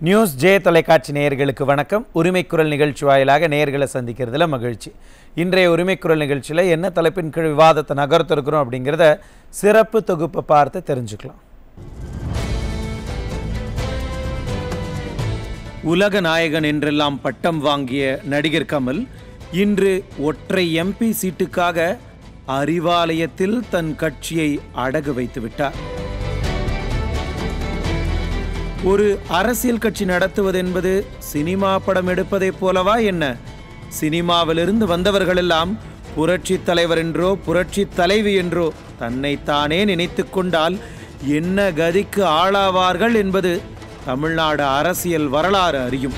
News J தொலைக்காட்சி நேயர்களுக்கு வணக்கம் உரிமைக்குரல் நிகழ்ச்சி வாயிலாக நேயர்களை சந்திக்கிறதுல மகிழ்ச்சி இன்றைய உரிமைக்குரல் நிகழ்ச்சியில் என்ன தலைப்பின் கீழ் விவாதத்தை நகர்த்திருக்கிறோம் அப்படிங்கிறத சிறப்பு தொகுப்பை பார்த்து தெரிஞ்சுக்கலாம் உலக நாயகன் என்றெல்லாம் பட்டம் வாங்கிய நடிகர் கமல் இன்று ஒற்றை எம்பி சீட்டுக்காக அறிவாலயத்தில் தன் கட்சியை அடகு வைத்து விட்டார் ஒரு அரசியல் கட்சி நடத்துவது என்பது சினிமா படம் எடுப்பதைப் போலவா என்ன சினிமாவிலிருந்து வந்தவர்களெல்லாம் புரட்சி தலைவர் என்றோ புரட்சி தலைவி என்றோ தன்னைத்தானே நினைத்து கொண்டால் என்ன கதிக்கு ஆளாவார்கள் என்பது தமிழ்நாடு அரசியல் வரலாறு அறியும்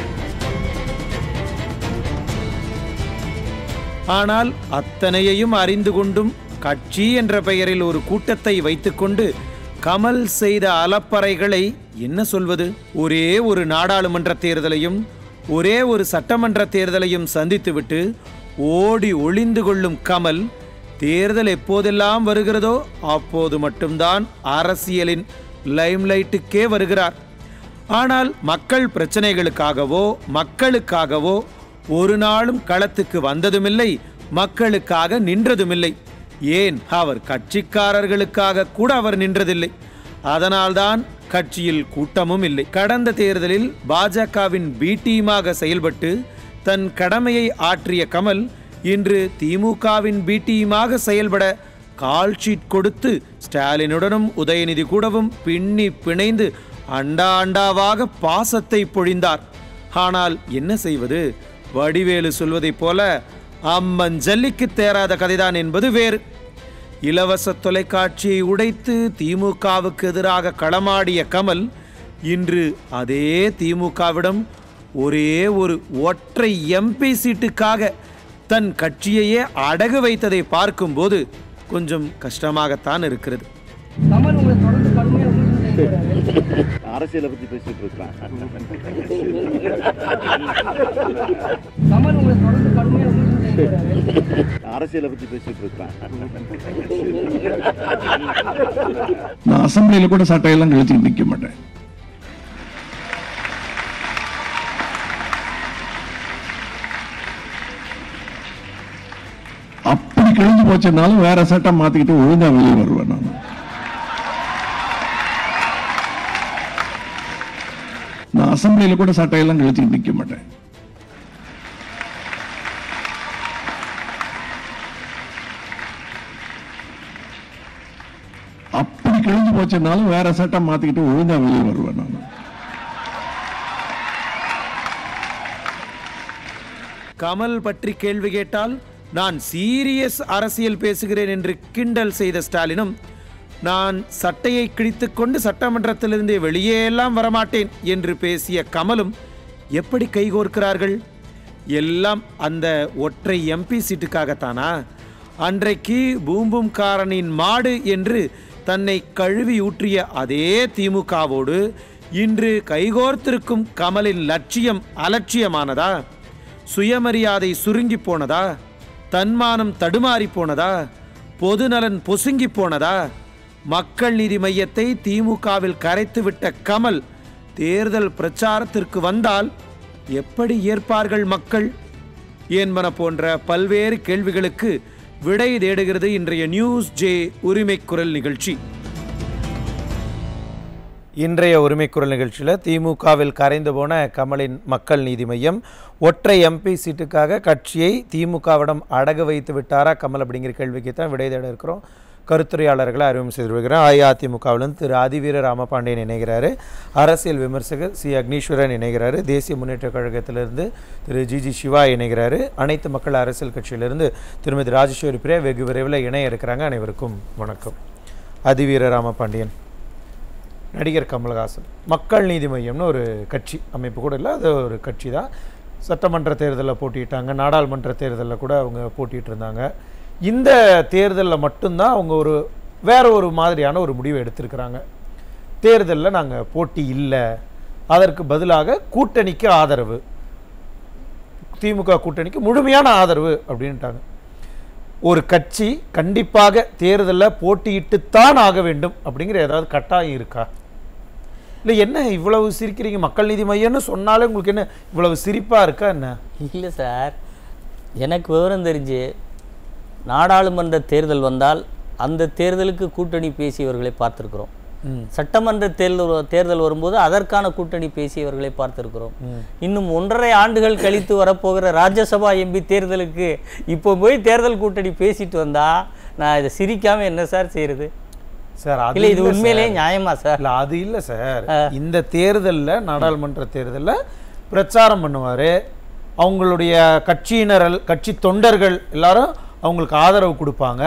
ஆனால் அத்தனையையும் அறிந்து கொண்டும் கட்சி என்ற பெயரில் ஒரு கூட்டத்தை வைத்துக்கொண்டு கமல் செய்த அலப்பறைகளை என்ன சொல்வது ஒரே ஒரு நாடாளுமன்ற தேர்தலையும் ஒரே ஒரு சட்டமன்ற தேர்தலையும் சந்தித்துவிட்டு ஓடி ஒளிந்து கொள்ளும் கமல் தேர்தல் எப்போதெல்லாம் வருகிறதோ அப்போது மட்டும்தான் அரசியலின் லைம்லைட்டுக்கே வருகிறார் ஆனால் மக்கள் பிரச்சனைகளுக்காகவோ மக்களுக்காகவோ ஒரு நாளும் களத்துக்கு வந்ததுமில்லை மக்களுக்காக நின்றதுமில்லை ஏன் அவர் கட்சிக்காரர்களுக்காக கூட அவர் நின்றதில்லை அதனால்தான் கட்சியில் கூட்டமும் இல்லை கடந்த தேர்தலில் பாஜகவின் பி டீமாக செயல்பட்டு தன் கடமையை ஆற்றிய கமல் இன்று திமுகவின் பி டீமாக செயல்பட கால் ஷீட் கொடுத்து ஸ்டாலினுடனும் உதயநிதி கூடவும் பின்னி பிணைந்து அண்டா அண்டாவாக பாசத்தை பொழிந்தார் ஆனால் என்ன செய்வது வடிவேலு சொல்வதைப் போல அம்மன் ஜல்லிக்கு தேராத கதைதான் என்பது வேறு இலவச தொலைக்காட்சியை உடைத்து திமுகவுக்கு எதிராக களமாடிய கமல் இன்று அதே திமுகவிடம் ஒரே ஒரு ஒற்றை எம்பி சீட்டுக்காக தன் கட்சியையே அடகு வைத்ததை பார்க்கும்போது கொஞ்சம் கஷ்டமாகத்தான் இருக்கிறது கமல் உங்களை தொடர்ந்து கடுமையாக விமர்சனம் செய்கிறாரு அரசியலை பத்தி பேசிட்டு இருக்கிறான் கமல் உங்களை தொடர்ந்து கடுமையாக விமர்சனம் செய்கிறாரு அரசியலை பத்தி பேசிட்டு இருக்கிறான் நான் அசம்பிளியில் கூட சட்டையெல்லாம் கழிச்சுட்டு நிற்க மாட்டேன் அப்படி கிழிஞ்சு போச்சுனாலும் வேற சட்டை மாத்திக்கிட்டு ஒழுங்கா வெளியே வருவேன் நான் நான் அசம்பிளியில் கூட சட்டையெல்லாம் கழிச்சுட்டு நிற்க மாட்டேன் அப்படி கிழிஞ்சு போச்சுனாலும் வேற சட்டை மாத்திக்கிட்டு ஒழுங்கா வெளியே வருவேன் நான் கமல் பற்றி கேள்வி கேட்டால் நான் சீரியஸ் அரசியல் பேசுகிறேன் என்று கிண்டல் செய்த ஸ்டாலினும் நான் சட்டையை கிழித்துக்கொண்டு சட்டமன்றத்திலிருந்து வெளியே எல்லாம் வரமாட்டேன் என்று பேசிய கமலும் எப்படி கைகோர்க்கிறார்கள் எல்லாம் அந்த ஒற்றை எம்பி சீட்டுக்காகத்தானா அன்றைக்கு பூம்பும் காரனின் மாடு என்று தன்னை கழுவி ஊற்றிய அதே திமுகவோடு இன்று கைகோர்த்திருக்கும் கமலின் லட்சியம் அலட்சியமானதா சுயமரியாதை சுருங்கி போனதா தன்மானம் தடுமாறி போனதா பொதுநலன் பொசுங்கி போனதா மக்கள் நீதி மையத்தை திமுகவில் கரைத்துவிட்ட கமல் தேர்தல் பிரச்சாரத்திற்கு வந்தால் எப்படி ஏற்பார்கள் மக்கள் என்பன போன்ற பல்வேறு கேள்விகளுக்கு விடை தேடுகிறது இன்றைய நியூஸ் ஜே உரிமை குரல் நிகழ்ச்சி இன்றைய உரிமைக்குரல் நிகழ்ச்சியில் திமுகவில் கரைந்து போன கமலின் மக்கள் நீதி மையம் ஒற்றை எம்பி சீட்டுக்காக கட்சியை திமுகவிடம் அடகு வைத்து விட்டாரா கமல் அப்படிங்கிற கேள்விக்கு தான் விடை தேட இருக்கிறோம் கருத்துரையாளர்களை அறிமுகம் செய்து வருகிறோம் அஇஅதிமுகவிலிருந்து திரு ஆதிவீர ராமபாண்டியன் இணைகிறாரு அரசியல் விமர்சகர் சி அக்னீஸ்வரன் இணைகிறாரு தேசிய முன்னேற்றக் கழகத்திலிருந்து திரு ஜி ஜி சிவா இணைகிறாரு அனைத்து மக்கள் அரசியல் கட்சியிலிருந்து திருமதி ராஜேஸ்வரி பிரியா வெகு விரைவில் இணைய இருக்கிறாங்க அனைவருக்கும் வணக்கம் அதிவீர ராமபாண்டியன் நடிகர் கமல்ஹாசன் மக்கள் நீதி மையம்னு ஒரு கட்சி அமைப்பு கூட இல்லை அது ஒரு கட்சி தான் சட்டமன்ற தேர்தலில் போட்டியிட்டாங்க நாடாளுமன்ற தேர்தலில் கூட அவங்க போட்டிட்டு இருந்தாங்க இந்த தேர்தலில் மட்டும்தான் அவங்க ஒரு வேற ஒரு மாதிரியான ஒரு முடிவை எடுத்திருக்கிறாங்க தேர்தலில் நாங்கள் போட்டி இல்லை அதற்கு பதிலாக கூட்டணிக்கு ஆதரவு திமுக கூட்டணிக்கு முழுமையான ஆதரவு அப்படின்ட்டாங்க ஒரு கட்சி கண்டிப்பாக தேர்தலில் போட்டியிட்டுத்தான் ஆக வேண்டும் அப்படிங்கிற ஏதாவது கட்டாயம் இருக்கா இல்லை என்ன இவ்வளவு சிரிக்கிறீங்க மக்கள் நீதி மையம்னு சொன்னாலே உங்களுக்கு என்ன இவ்வளவு சிரிப்பா இருக்கா என்ன இல்லை சார் எனக்கு விவரம் தெரிஞ்சு நாடாளுமன்ற தேர்தல் வந்தால் அந்த தேர்தலுக்கு கூட்டணி பேசியவர்களை பார்த்திருக்கிறோம் சட்டமன்ற தேர்தல் தேர்தல் வரும்போது அதற்கான கூட்டணி பேசியவர்களை பார்த்திருக்கிறோம் இன்னும் ஒன்றரை ஆண்டுகள் கழித்து வரப்போகிற ராஜ்யசபா எம்பி தேர்தலுக்கு இப்போ போய் தேர்தல் கூட்டணி பேசிட்டு வந்தா நான் இதை சிரிக்காம என்ன சார் செய்யறது சார் அது இல்லை இது இல்ல உண்மையிலேயே சார். நியாயமா சார் இல்ல அது இல்ல சார் இந்த தேர்தல்ல நாடாளுமன்ற தேர்தல்ல பிரச்சாரம் பண்ணுவாரு அவங்களுடைய கட்சியினர் கட்சி தொண்டர்கள் எல்லாரும் அவங்களுக்கு ஆதரவு கொடுப்பாங்க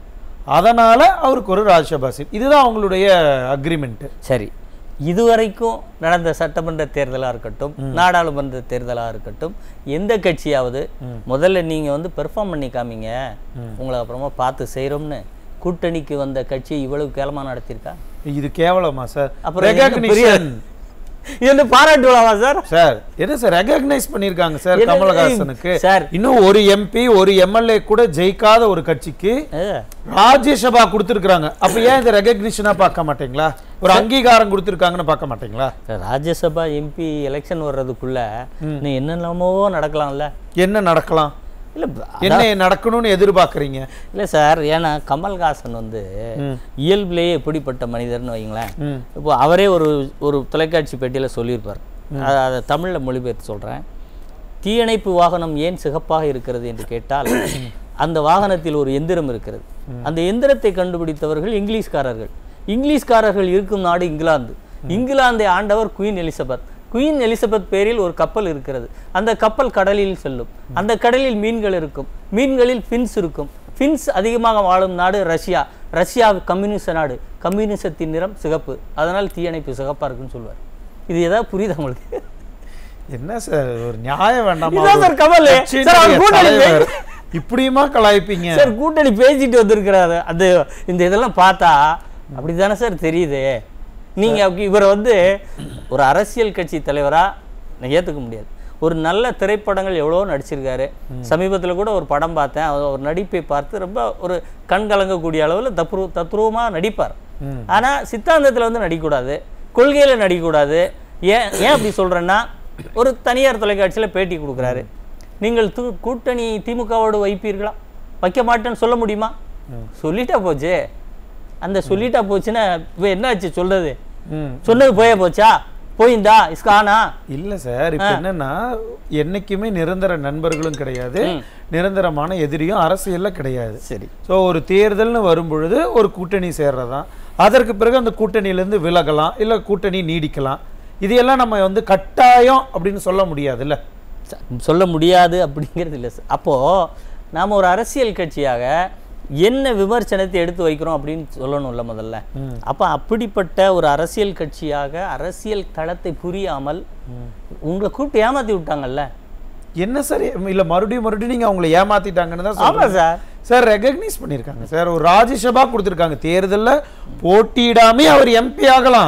அதனால அவருக்கு ஒரு ராஜ்யசபா சீட் இதுதான் அவங்களுடைய அக்ரிமெண்ட் சரி இதுவரைக்கும் நடந்த சட்டமன்ற தேர்தலாக இருக்கட்டும் நாடாளுமன்ற தேர்தலாக இருக்கட்டும் எந்த கட்சியாவது முதல்ல நீங்கள் வந்து பெர்ஃபார்ம் பண்ணி காமிங்க உங்களை அப்புறமா பார்த்து செய்கிறோம்னு கூட்டணிக்கு வந்த கட்சி இவ்வளவு கேவலமா நடத்தியிருக்கா இது கேவலமா சார் அப்புறம் என்ன பெரிய- ரெகக்னிஷன் இது வந்து பாராட்டுவலாமா சார் சார் என்ன சார் ரெகக்னைஸ் பண்ணிருக்காங்க சார் என்ன- கமலஹாசனுக்கு சார். இன்னும் ஒரு எம்பி ஒரு எம்எல்ஏ கூட ஜெயிக்காத ஒரு கட்சிக்கு ஏ, ராஜ்யசபா கொடுத்துருக்காங்க அப்ப ஏன் இந்த ரெகக்னிஷனா பார்க்க மாட்டீங்களா ஒரு அங்கீகாரம் கொடுத்துருக்காங்கன்னு பார்க்க மாட்டீங்களா ராஜ்யசபா எம்பி எலெக்ஷன் வர்றதுக்குள்ள இன்னும் என்னென்னமோ நடக்கலாம்ல என்ன நடக்கலாம் இல்லை என்ன நடக்கணும்னு எதிர்பார்க்கறீங்க இல்லை சார் ஏன்னா கமல்ஹாசன் வந்து இயல்பிலேயே எப்படிப்பட்ட மனிதர்னு வைங்களேன் ம். இப்போ அவரே ஒரு ஒரு தொலைக்காட்சி பேட்டியில் சொல்லியிருப்பார் அதை அதை தமிழில் மொழிபெயர்த்து சொல்கிறேன் தீயணைப்பு வாகனம் ஏன் சிகப்பாக இருக்கிறது என்று கேட்டால் அந்த வாகனத்தில் ஒரு எந்திரம் இருக்கிறது அந்த எந்திரத்தை கண்டுபிடித்தவர்கள் இங்கிலீஷ்காரர்கள் இங்கிலீஷ்காரர்கள் இருக்கும் நாடு இங்கிலாந்து இங்கிலாந்தை ஆண்டவர் குயின் எலிசபெத் குயின் எலிசபெத் பேரில் ஒரு கப்பல் இருக்கிறது அந்த கப்பல் கடலில் செல்லும் அந்த கடலில் மீன்கள் இருக்கும் மீன்களில் ஃபின்ஸ் இருக்கும் ஃபின்ஸ் அதிகமாக வாழும் நாடு ரஷ்யா ரஷ்யா கம்யூனிச நாடு கம்யூனிசத்தின் நிறம் சிகப்பு அதனால் தீயணைப்பு சிகப்பா இருக்குன்னு சொல்லுவார் இது ஏதாவது புரியுதா உங்களுக்கு என்ன சார் ஒரு நியாயம் வேண்டாமா இதான் ஒரு சார் கமல். கட்சியினுடைய சார், அவர் கூட்டணி தலைவர். இப்படியுமா கலாய்ப்பீங்க சார் கூட்டணி பேசிட்டு வந்திருக்கிறாரு அது இந்த இதெல்லாம் பார்த்தா அப்படிதானே சார் தெரியுது நீங்க அப்படி இவரை வந்து ஒரு அரசியல் கட்சி தலைவரா நான் ஏத்துக்க முடியாது ஒரு நல்ல திரைப்படங்கள் எவ்வளவோ நடிச்சிருக்காரு சமீபத்துல கூட ஒரு படம் பார்த்தேன் அவர் ஒரு நடிப்பை பார்த்து ரொம்ப ஒரு கண் கலங்கக்கூடிய அளவுல தத்ரூ தத்ரூபமா நடிப்பார் ஆனா சித்தாந்தத்துல வந்து நடிக்கக்கூடாது கொள்கையில நடிக்கக்கூடாது ஏன் ஏன் அப்படி சொல்றேன்னா ஒரு தனியார் தொலைக்காட்சியில பேட்டி கொடுக்குறாரு நீங்கள் து கூட்டணி திமுகவோடு வைப்பீர்களா வைக்க மாட்டேன்னு சொல்ல முடியுமா சொல்லிட்டா போச்சு அந்த சொல்லிட்டா போச்சுன்னா இப்போ என்னாச்சு சொல்றது ம். சொன்னது போயே போச்சா போயிந்தா இஸ்கானா இல்ல சார் இப்ப என்னன்னா என்னைக்குமே நிரந்தர நண்பர்களும் கிடையாது நிரந்தரமான எதிரியும் அரசியல்ல கிடையாது சரி ஸோ ஒரு தேர்தல்னு வரும்பொழுது ஒரு கூட்டணி சேர்றதான் அதற்கு பிறகு அந்த கூட்டணியிலேருந்து விலகலாம் இல்லை கூட்டணி நீடிக்கலாம் இதையெல்லாம் நம்ம வந்து கட்டாயம் அப்படின்னு சொல்ல முடியாதுல்ல ச- சொல்ல முடியாது அப்படிங்கிறது இல்லை சார் அப்போது நாம் ஒரு அரசியல் கட்சியாக என்ன விமர்சனத்தை எடுத்து வைக்கிறோம் அப்படின்னு சொல்லணும்ல முதல்ல அப்போ அப்படிப்பட்ட ஒரு அரசியல் கட்சியாக அரசியல் தளத்தை புரியாமல் உங்களை கூப்பிட்டு ஏமாத்தி விட்டாங்கல்ல என்ன சார் இல்ல மறுபடியும் மறுபடியும் நீங்க அவங்களை ஏமாத்திட்டாங்கன்னு தான் ஆமா சொல்றீங்க. சார் சார் ரெகக்னைஸ் பண்ணியிருக்காங்க சார் ஒரு ராஜ்யசபா கொடுத்துருக்காங்க தேர்தல்ல போட்டியிடாமே அவர் எம்பி ஆகலாம்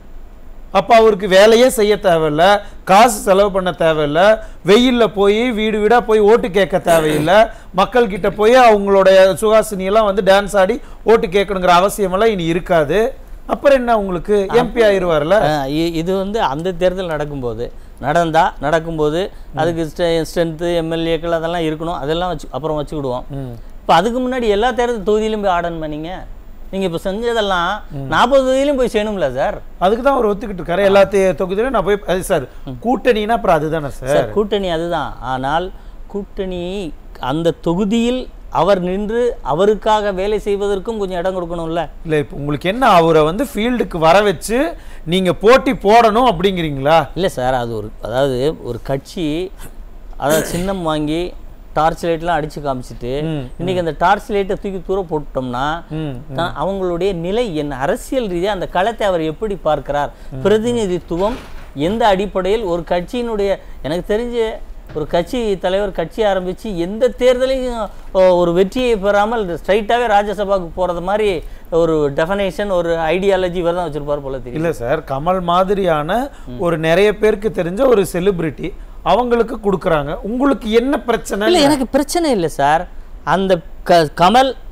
அப்ப அவருக்கு வேலையே செய்ய தேவையில்ல காசு செலவு பண்ண தேவையில்ல வெயில்ல போய் வீடு வீடா போய் ஓட்டு கேட்க தேவையில்லை மக்கள் கிட்ட போய் அவங்களுடைய சுகாசினி எல்லாம் வந்து டான்ஸ் ஆடி ஓட்டு கேட்கணுங்கிற அவசியமெல்லாம் இனி இருக்காது அப்புறம் என்ன உங்களுக்கு எம்பி ஆயிருவார்ல ஆ, இ- இது வந்து அந்த தேர்தல் நடக்கும்போது நடந்தா நடக்கும்போது அதுக்கு ஸ்ட்ரென்த்து எம்எல்ஏக்கள் அதெல்லாம் இருக்கணும் அதெல்லாம் வச்சு அப்புறம் வச்சுக்கிடுவோம் இப்போ அதுக்கு முன்னாடி எல்லா தேர்தல் தொகுதியிலும் போய் ஆர்டன் பண்ணீங்க நீங்க இப்போ செஞ்சதெல்லாம் நாற்பது தொகுதியிலும் போய் செய்யணும்ல சார் அதுக்கு தான் அவர் ஒத்துக்கிட்டு இருக்காரு எல்லா தே- தொகுதியிலும் நான் போய் அது சார் கூட்டணினா அப்புறம் அதுதானே சார் சார் கூட்டணி அதுதான் ஆனால் கூட்டணி அந்த தொகுதியில் அவர் நின்று அவருக்காக வேலை செய்வதற்கும் கொஞ்சம் இடம் கொடுக்கணும்ல இல்ல இப்போ உங்களுக்கு என்ன அவரை வந்து ஃபீல்டுக்கு வர வச்சு நீங்க போட்டி போடணும் அப்படிங்கிறீங்களா இல்லை சார் அது ஒரு அதாவது ஒரு கட்சி அதாவது சின்னம் வாங்கி டார்ச் லைட்லாம் அடிச்சு காமிச்சிட்டு இன்னைக்கு அந்த டார்ச் லைட்டை தூக்கி தூர போட்டோம்னா ம், தான் அவங்களுடைய நிலை என்ன அரசியல் ரீதியாக அந்த களத்தை அவர் எப்படி பார்க்கிறார் பிரதிநிதித்துவம் எந்த அடிப்படையில் ஒரு கட்சியினுடைய எனக்கு தெரிஞ்ச ஒரு கட்சி தலைவர் கட்சி ஆரம்பிச்சு எந்த தேர்தலையும் ஓ, ஒரு வெற்றியை பெறாமல் ஸ்ட்ரைட்டாகவே ராஜ்யசபாவுக்கு போறது மாதிரி ஒரு டெஃபனேஷன் ஒரு ஐடியாலஜி இவர் தான் வச்சிருப்பார் போல தெரியும் இல்ல சார் கமல் மாதிரியான ஒரு நிறைய பேருக்கு தெரிஞ்ச ஒரு செலிபிரிட்டி அவங்களுக்கு கொடுக்குறாங்க உங்களுக்கு என்ன பிரச்சனை இல்லை எனக்கு பிரச்சனை இல்லை சார் அந்த க கமல்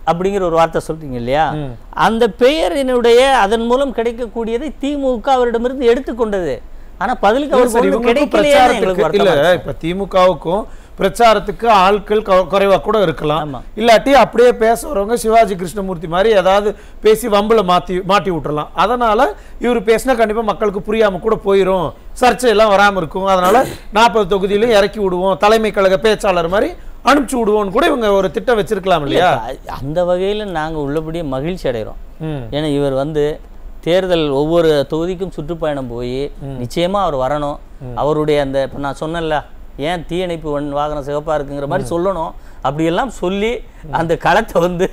அப்படிங்கிற ஒரு வார்த்தை சொல்றீங்க இல்லையா அந்த பெயரினுடைய அதன் மூலம் கிடைக்கக்கூடியதை திமுக அவரிடமிருந்து எடுத்துக்கொண்டது ஆனா பதிலுக்கு இல்ல அவருக்கு சார், ஒண்ணும் இவங்களுக்கும் கிடைக்கலையே எங்களுக்கு பிரச்சாரத்துக்கு- இல்ல வருத்தமா இருக்கு. இப்ப திமுகவுக்கும் பிரச்சாரத்துக்கு ஆட்கள் கொ- குறைவா கூட இருக்கலாம் ஆமா. இல்லாட்டி அப்படியே பேச வரவங்க சிவாஜி கிருஷ்ணமூர்த்தி மாதிரி ஏதாவது பேசி வம்புல மாத்தி மாட்டி விட்டுறலாம் அதனால இவர் பேசினா கண்டிப்பா மக்களுக்கு புரியாம கூட போயிரும் சர்ச்சை எல்லாம் வராம இருக்கும் அதனால நாற்பது தொகுதியிலும் இறக்கி விடுவோம் தலைமை கழக பேச்சாளர் மாதிரி அனுப்பிச்சு விடுவோம்னு கூட இவங்க ஒரு திட்டம் வச்சிருக்கலாம் இல்லையா இல்ல, அந்த வகையில நாங்க உள்ளபடியே மகிழ்ச்சி அடைகிறோம் ம். ஏன்னா இவர் வந்து தேர்தல் ஒவ்வொரு தொகுதிக்கும் சுற்றுப்பயணம் போய் நிச்சயமா அவர் வரணும் அவருடைய அந்த இப்போ நான் சொன்னேன்ல ஏன் தீயணைப்பு வன் வாகனம் சிவப்பா இருக்குங்கிற மாதிரி சொல்லணும் அப்படியெல்லாம் சொல்லி அந்த களத்தை வந்து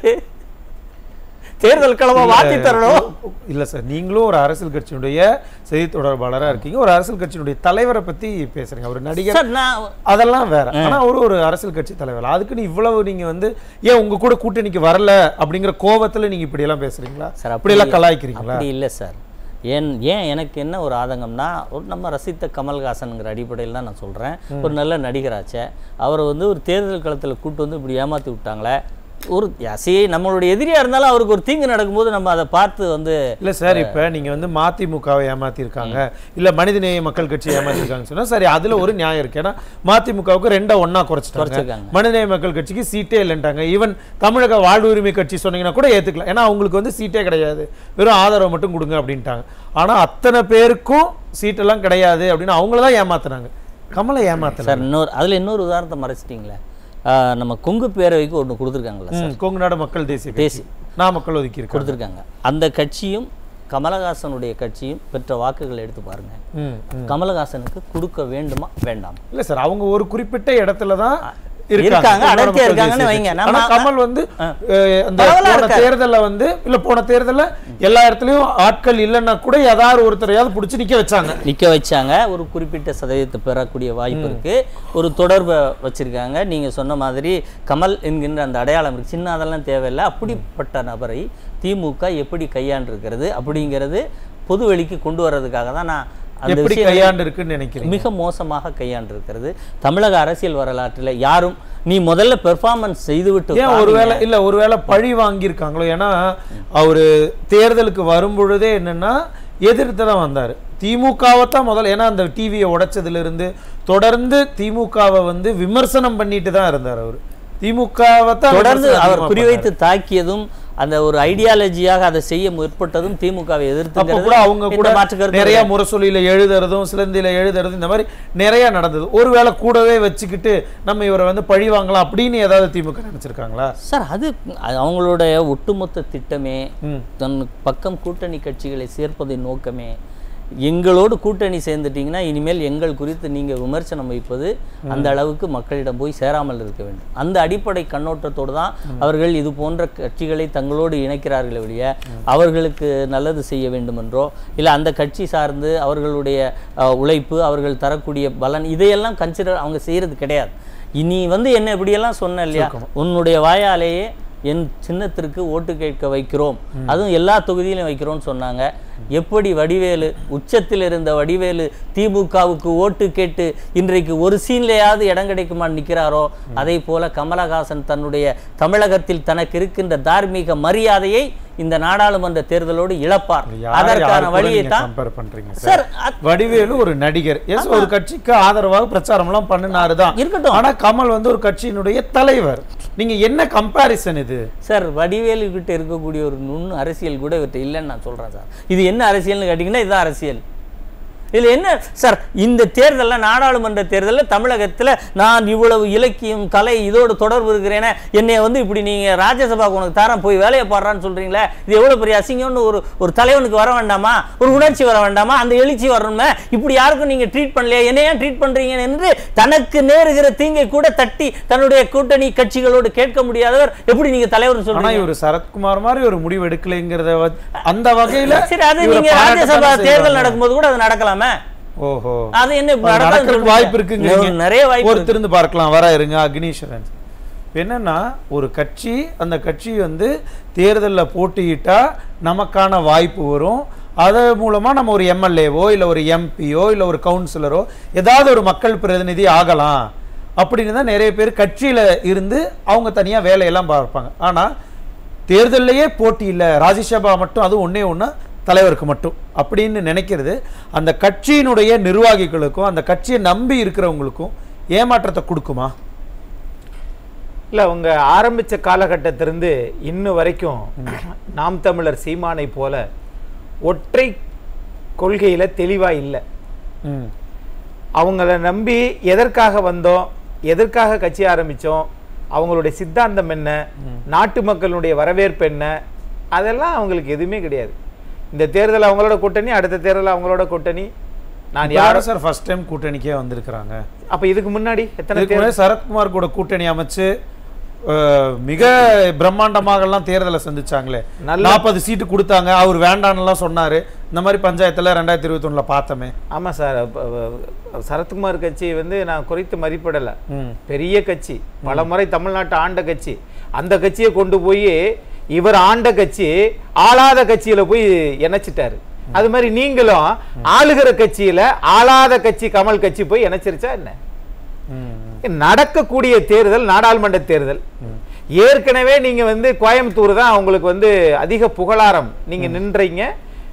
தேர்தல் களமா மாத்தி தரணும் இல்ல சார் நீங்களும் ஒரு அரசியல் கட்சியினுடைய செய்தி தொடர்பாளரா இருக்கீங்க ஒரு அரசியல் கட்சியினுடைய தலைவரை பத்தி பேசுறீங்க ஒரு நடிகர் சார் நான் அதெல்லாம் வேற ஆனா ஒரு ஒரு அரசியல் கட்சி தலைவர் அதுக்குன்னு இவ்வளவு நீங்க வந்து ஏன் உங்க கூட கூட்டணிக்கு வரல அப்படிங்கிற கோவத்துல நீங்க இப்படி எல்லாம் பேசுறீங்களா சார் அப்படி எல்லாம் கலாய்க்கிறீங்களா அப்படி இல்லை சார் ஏன் ஏன் எனக்கு என்ன ஒரு ஆதங்கம்னா ஒரு நம்ம ரசித்த கமல்ஹாசனுங்கிற அடிப்படையில் தான் நான் சொல்கிறேன் ஒரு நல்ல நடிகராச்சே அவரை வந்து ஒரு தேர்தல் களத்தில் கூட்டு வந்து இப்படி ஏமாற்றி விட்டாங்களே ஒரு சி நம்மளுடைய எதிரியாக இருந்தாலும் அவருக்கு ஒரு தீங்கு நடக்கும்போது நம்ம அதை பார்த்து வந்து இல்ல சார் இப்ப நீங்க வந்து மதிமுகவை ஏமாத்தி இருக்காங்க இல்ல மனிதநேய மக்கள் கட்சி ஏமாத்தி இருக்காங்கன்னு சொன்னா சரி அதுல ஒரு நியாயம் இருக்கு ஏன்னா மதிமுகவுக்கு ரெண்டா ஒண்ணா குறைச்சிட்டாங்க குறைச்சிருக்காங்க. மனிதநேய மக்கள் கட்சிக்கு சீட்டே இல்லைன்ட்டாங்க ஈவன் தமிழக வாழ்வு உரிமை கட்சி சொன்னீங்கன்னா கூட ஏத்துக்கலாம் ஏன்னா அவங்களுக்கு வந்து சீட்டே கிடையாது வெறும் ஆதரவு மட்டும் கொடுங்க அப்படின்ட்டாங்க ஆனா அத்தனை பேருக்கும் சீட்டெல்லாம் கிடையாது அப்படின்னு அவங்கள தான் ஏமாத்துனாங்க கமலை ஏமாத்தல சார் இன்னொரு அதில் இன்னொரு உதாரணத்தை மறைச்சிட்டிங்களே ஆஹ் நம்ம கொங்கு பேரவைக்கு ஒன்று கொடுத்துருக்காங்களா சார் ம், கொங்கு நாடு மக்கள் தேசிய கட்சி தேசிய. நாமக்கல் ஒதுக்கி இருக்காங்க கொடுத்துருக்காங்க அந்த கட்சியும் கமலஹாசனுடைய கட்சியும் பெற்ற வாக்குகளை எடுத்து பாருங்க ம், ம். கமலஹாசனுக்கு கொடுக்க வேண்டுமா வேண்டாம் இல்ல சார் அவங்க ஒரு குறிப்பிட்ட இடத்துல தான் இருக்காங்க, கொங்கு நாடு அடர்த்தியா மக்கள் இருக்காங்கன்னு தேசிய வைங்க. கட்சி. நம்ம- ஆனா கமல் வந்து அஹ், அந்த பரவலா போன இருக்காரு. தேர்தல்ல வந்து இல்ல போன தேர்தல்ல எல்லா இடத்துலயும் ஆட்கள் இல்லைன்னா கூட ஏதாவது ஒருத்தரையாவது புடிச்சு நிக்க வச்சாங்க நிக்க வச்சாங்க ஒரு குறிப்பிட்ட சதவீதத்தை பெறக்கூடிய வாய்ப்பு இருக்கு ஒரு தொடர்பை வச்சிருக்காங்க நீங்க சொன்ன மாதிரி கமல் என்கின்ற அந்த அடையாளம் இருக்கு சின்ன அதெல்லாம் தேவையில்லை அப்படிப்பட்ட நபரை திமுக எப்படி கையாண்டிருக்கிறது அப்படிங்கிறது பொது வெளிக்கு கொண்டு வர்றதுக்காக தான் நான் அந்த எப்படி விஷயம் கையாண்டு இருக்குன்னு நினைக்கிறீங்க மிக மோசமாக கையாண்டிருக்கிறது தமிழக அரசியல் வரலாற்றில் யாரும் நீ முதல்ல பெர்ஃபார்மன்ஸ் செய்துவிட்டு ஏன் ஒருவேளை இல்ல ஒருவேளை பழி வாங்கியிருக்காங்களோ ஏன்னா அவரு தேர்தலுக்கு வரும் பொழுதே என்னன்னா எதிர்த்து தான் வந்தாரு திமுகவை தான் முதல்ல ஏன்னா அந்த டிவியை உடைச்சதுல இருந்து தொடர்ந்து திமுகவை வந்து விமர்சனம் பண்ணிட்டு தான் இருந்தார் அவர் திமுகவை தான் தொடர்ந்து விமர்சனம் அவர் அதிகமா குறிவைத்து தாக்கியதும் அந்த ஒரு ஐடியாலஜியாக அதை செய்ய முற்பட்டதும் திமுகவை அப்ப கூட அவங்க கூட எதிர்த்து நிறைய முரசொலியில எழுதுறதும் சிலந்தில எழுதுறதும் இந்த மாதிரி நிறைய நடந்தது ஒருவேளை கூடவே வச்சுக்கிட்டு நம்ம இவரை வந்து பழி வாங்கலாம் அப்படின்னு ஏதாவது திமுக நினைச்சிருக்காங்களா சார் அது அது அவங்களுடைய ஒட்டுமொத்த திட்டமே ம். தன் பக்கம் கூட்டணி கட்சிகளை சேர்ப்பதின் நோக்கமே எங்களோடு கூட்டணி சேர்ந்துட்டீங்கன்னா இனிமேல் எங்கள் குறித்து நீங்க விமர்சனம் வைப்பது அந்த அளவுக்கு மக்களிடம் போய் சேராமல் இருக்க வேண்டும் அந்த அடிப்படை கண்ணோட்டத்தோடு தான் அவர்கள் இது போன்ற கட்சிகளை தங்களோடு இணைக்கிறார்களே ஒழிய அவர்களுக்கு நல்லது செய்ய வேண்டும் என்றோ இல்லை அந்த கட்சி சார்ந்து அவர்களுடைய அஹ், உழைப்பு அவர்கள் தரக்கூடிய பலன் இதையெல்லாம் கன்சிடர் அவங்க செய்யறது கிடையாது இனி வந்து என்ன இப்படியெல்லாம் சொன்ன இல்லையா உன்னுடைய வாயாலேயே என் சின்னத்திற்கு ஓட்டு கேட்க வைக்கிறோம் அதுவும் எல்லா தொகுதியிலும் வைக்கிறோம்னு சொன்னாங்க எப்படி வடிவேலு உச்சத்தில் இருந்த வடிவேலு திமுகவுக்கு ஓட்டு கேட்டு இன்றைக்கு ஒரு சீன்லையாவது இடம் கிடைக்குமான்னு நிற்கிறாரோ அதே போல கமலஹாசன் தன்னுடைய தமிழகத்தில் தனக்கு இருக்கின்ற தார்மீக மரியாதையை இந்த நாடாளுமன்ற தேர்தலோடு இழப்பார் யார் அதற்கான யார் கூட வழியை நீங்க தான் compare பண்றீங்க சார் சார் அத்- வடிவேலு ஒரு நடிகர் எஸ் ஒரு கட்சிக்கு ஆதரவாக பிரச்சாரம் எல்லாம் பண்ணினாரு தான் இருக்கட்டும். ஆனா கமல் வந்து ஒரு கட்சியினுடைய தலைவர் நீங்க என்ன கம்பாரிசன் இது சார் வடிவேலு கிட்ட இருக்கக்கூடிய ஒரு நுண் அரசியல் கூட இவர்கிட்ட இல்லைன்னு நான் சொல்றேன் சார் இது என்ன அரசியல்னு கேட்டிங்கன்னா இதுதான் அரசியல் இதுல என்ன சார் இந்த தேர்தல்ல நாடாளுமன்ற தேர்தல்ல தமிழகத்துல நான் இவ்வளவு இலக்கியம் கலை இதோடு தொடர்பு இருக்கிறேனே என்னைய வந்து இப்படி நீங்க ராஜ்யசபாக்கு உனக்கு தரேன் போய் வேலையை பாடுறான்னு சொல்றீங்களே இது எவ்வளவு பெரிய அசிங்கம்னு ஒரு ஒரு தலைவனுக்கு வர வேண்டாமா ஒரு உணர்ச்சி வர வேண்டாமா அந்த எழுச்சி வரணுமே இப்படி யாருக்கும் நீங்க ட்ரீட் பண்ணலையா என்ன ஏன் ட்ரீட் பண்றீங்க என்று தனக்கு நேருகிற தீங்கை கூட தட்டி தன்னுடைய கூட்டணி கட்சிகளோடு கேட்க முடியாதவர் எப்படி நீங்க தலைவர் ஆனா சொல்றீங்க இவர் சரத்குமார் மாதிரி ஒரு முடிவு எடுக்கலைங்கிறத வ- அந்த வகையில சரி அது இவரை நீங்க பாராட்டத்தானே ராஜ்யசபா தேர்தல் செய்வாங்க. நடக்கும்போது கூட அது நடக்கலாமே ஓஹோ அது என்ன இப்ப அது நடக்காதுன்னு நடக்கிறதுக்கு சொல்றீங்க? வாய்ப்பு இருக்குங்க நிறைய வாய்ப்பு இருக்கு. ஒருத்தருந்து பார்க்கலாம் வர இருங்க அக்னீஸ்வரன் இப்ப என்னன்னா ஒரு கட்சி அந்த கட்சி வந்து தேர்தல்ல போட்டியிட்டா நமக்கான வாய்ப்பு வரும் அது மூலமா நம்ம ஒரு எம்எல்ஏவோ இல்ல ஒரு எம்பியோ இல்ல ஒரு கவுன்சிலரோ ஏதாவது ஒரு மக்கள் பிரதிநிதி ஆகலாம் அப்படின்னு தான் நிறைய பேர் கட்சியில இருந்து அவங்க தனியா வேலையெல்லாம் பார்ப்பாங்க ஆனா தேர்தல்லையே போட்டி இல்லை ராஜ்யசபா மட்டும் அது ஒண்ணே ஒண்ணா தலைவருக்கு மட்டும் அப்படின்னு நினைக்கிறது அந்த கட்சியினுடைய நிர்வாகிகளுக்கும் அந்த கட்சியை நம்பி இருக்கிறவங்களுக்கும் ஏமாற்றத்தை கொடுக்குமா இல்லை அவங்க ஆரம்பித்த காலகட்டத்திலிருந்து இன்னும் வரைக்கும் நாம் தமிழர் சீமானை போல ஒற்றை கொள்கையில் தெளிவாக இல்லை ம் அவங்கள நம்பி எதற்காக வந்தோம் எதற்காக கட்சி ஆரம்பித்தோம் அவங்களுடைய சித்தாந்தம் என்ன நாட்டு மக்களுடைய வரவேற்பு என்ன அதெல்லாம் அவங்களுக்கு எதுவுமே கிடையாது இந்த தேர்தல் அவங்களோட கூட்டணி அடுத்த தேர்தல் அவங்களோட கூட்டணி நான் யாரும் யாரும் சார் ஃபர்ஸ்ட் டைம் கூட்டணிக்கே வந்திருக்கிறாங்க அப்ப இதுக்கு முன்னாடி எத்தனை இதுக்கு தேர்தல் முன்னாடி சரத்குமார் கூட கூட்டணி அமைச்சு அஹ், மிக பிரம்மாண்டமாக எல்லாம் தேர்தலை சந்திச்சாங்களே நல்ல- நாற்பது சீட்டு கொடுத்தாங்க அவர் வேண்டான்னுலாம் சொன்னாரு இந்த மாதிரி பஞ்சாயத்துல ரெண்டாயிரத்தி இருபத்தி பார்த்தோமே ஆமா சார் அப்ப, அஹ், சரத்குமார் கட்சி வந்து நான் குறைத்து மதிப்பிடல ம் பெரிய கட்சி பல முறை தமிழ்நாட்டை ஆண்ட கட்சி அந்த கட்சியை கொண்டு போய் இவர் ஆண்ட கட்சி ஆளாத கட்சியில போய் இணைச்சிட்டாரு அது மாதிரி நீங்களும் ஆளுகிற கட்சியில ஆளாத கட்சி கமல் கட்சி போய் இணைச்சிருச்சா என்ன ம் நடக்கக்கூடிய தேர்தல் நாடாளுமன்ற தேர்தல் ஏற்கனவே நீங்க வந்து கோயம்புத்தூர் தான் உங்களுக்கு வந்து அதிக புகழாரம் நீங்க நின்றீங்க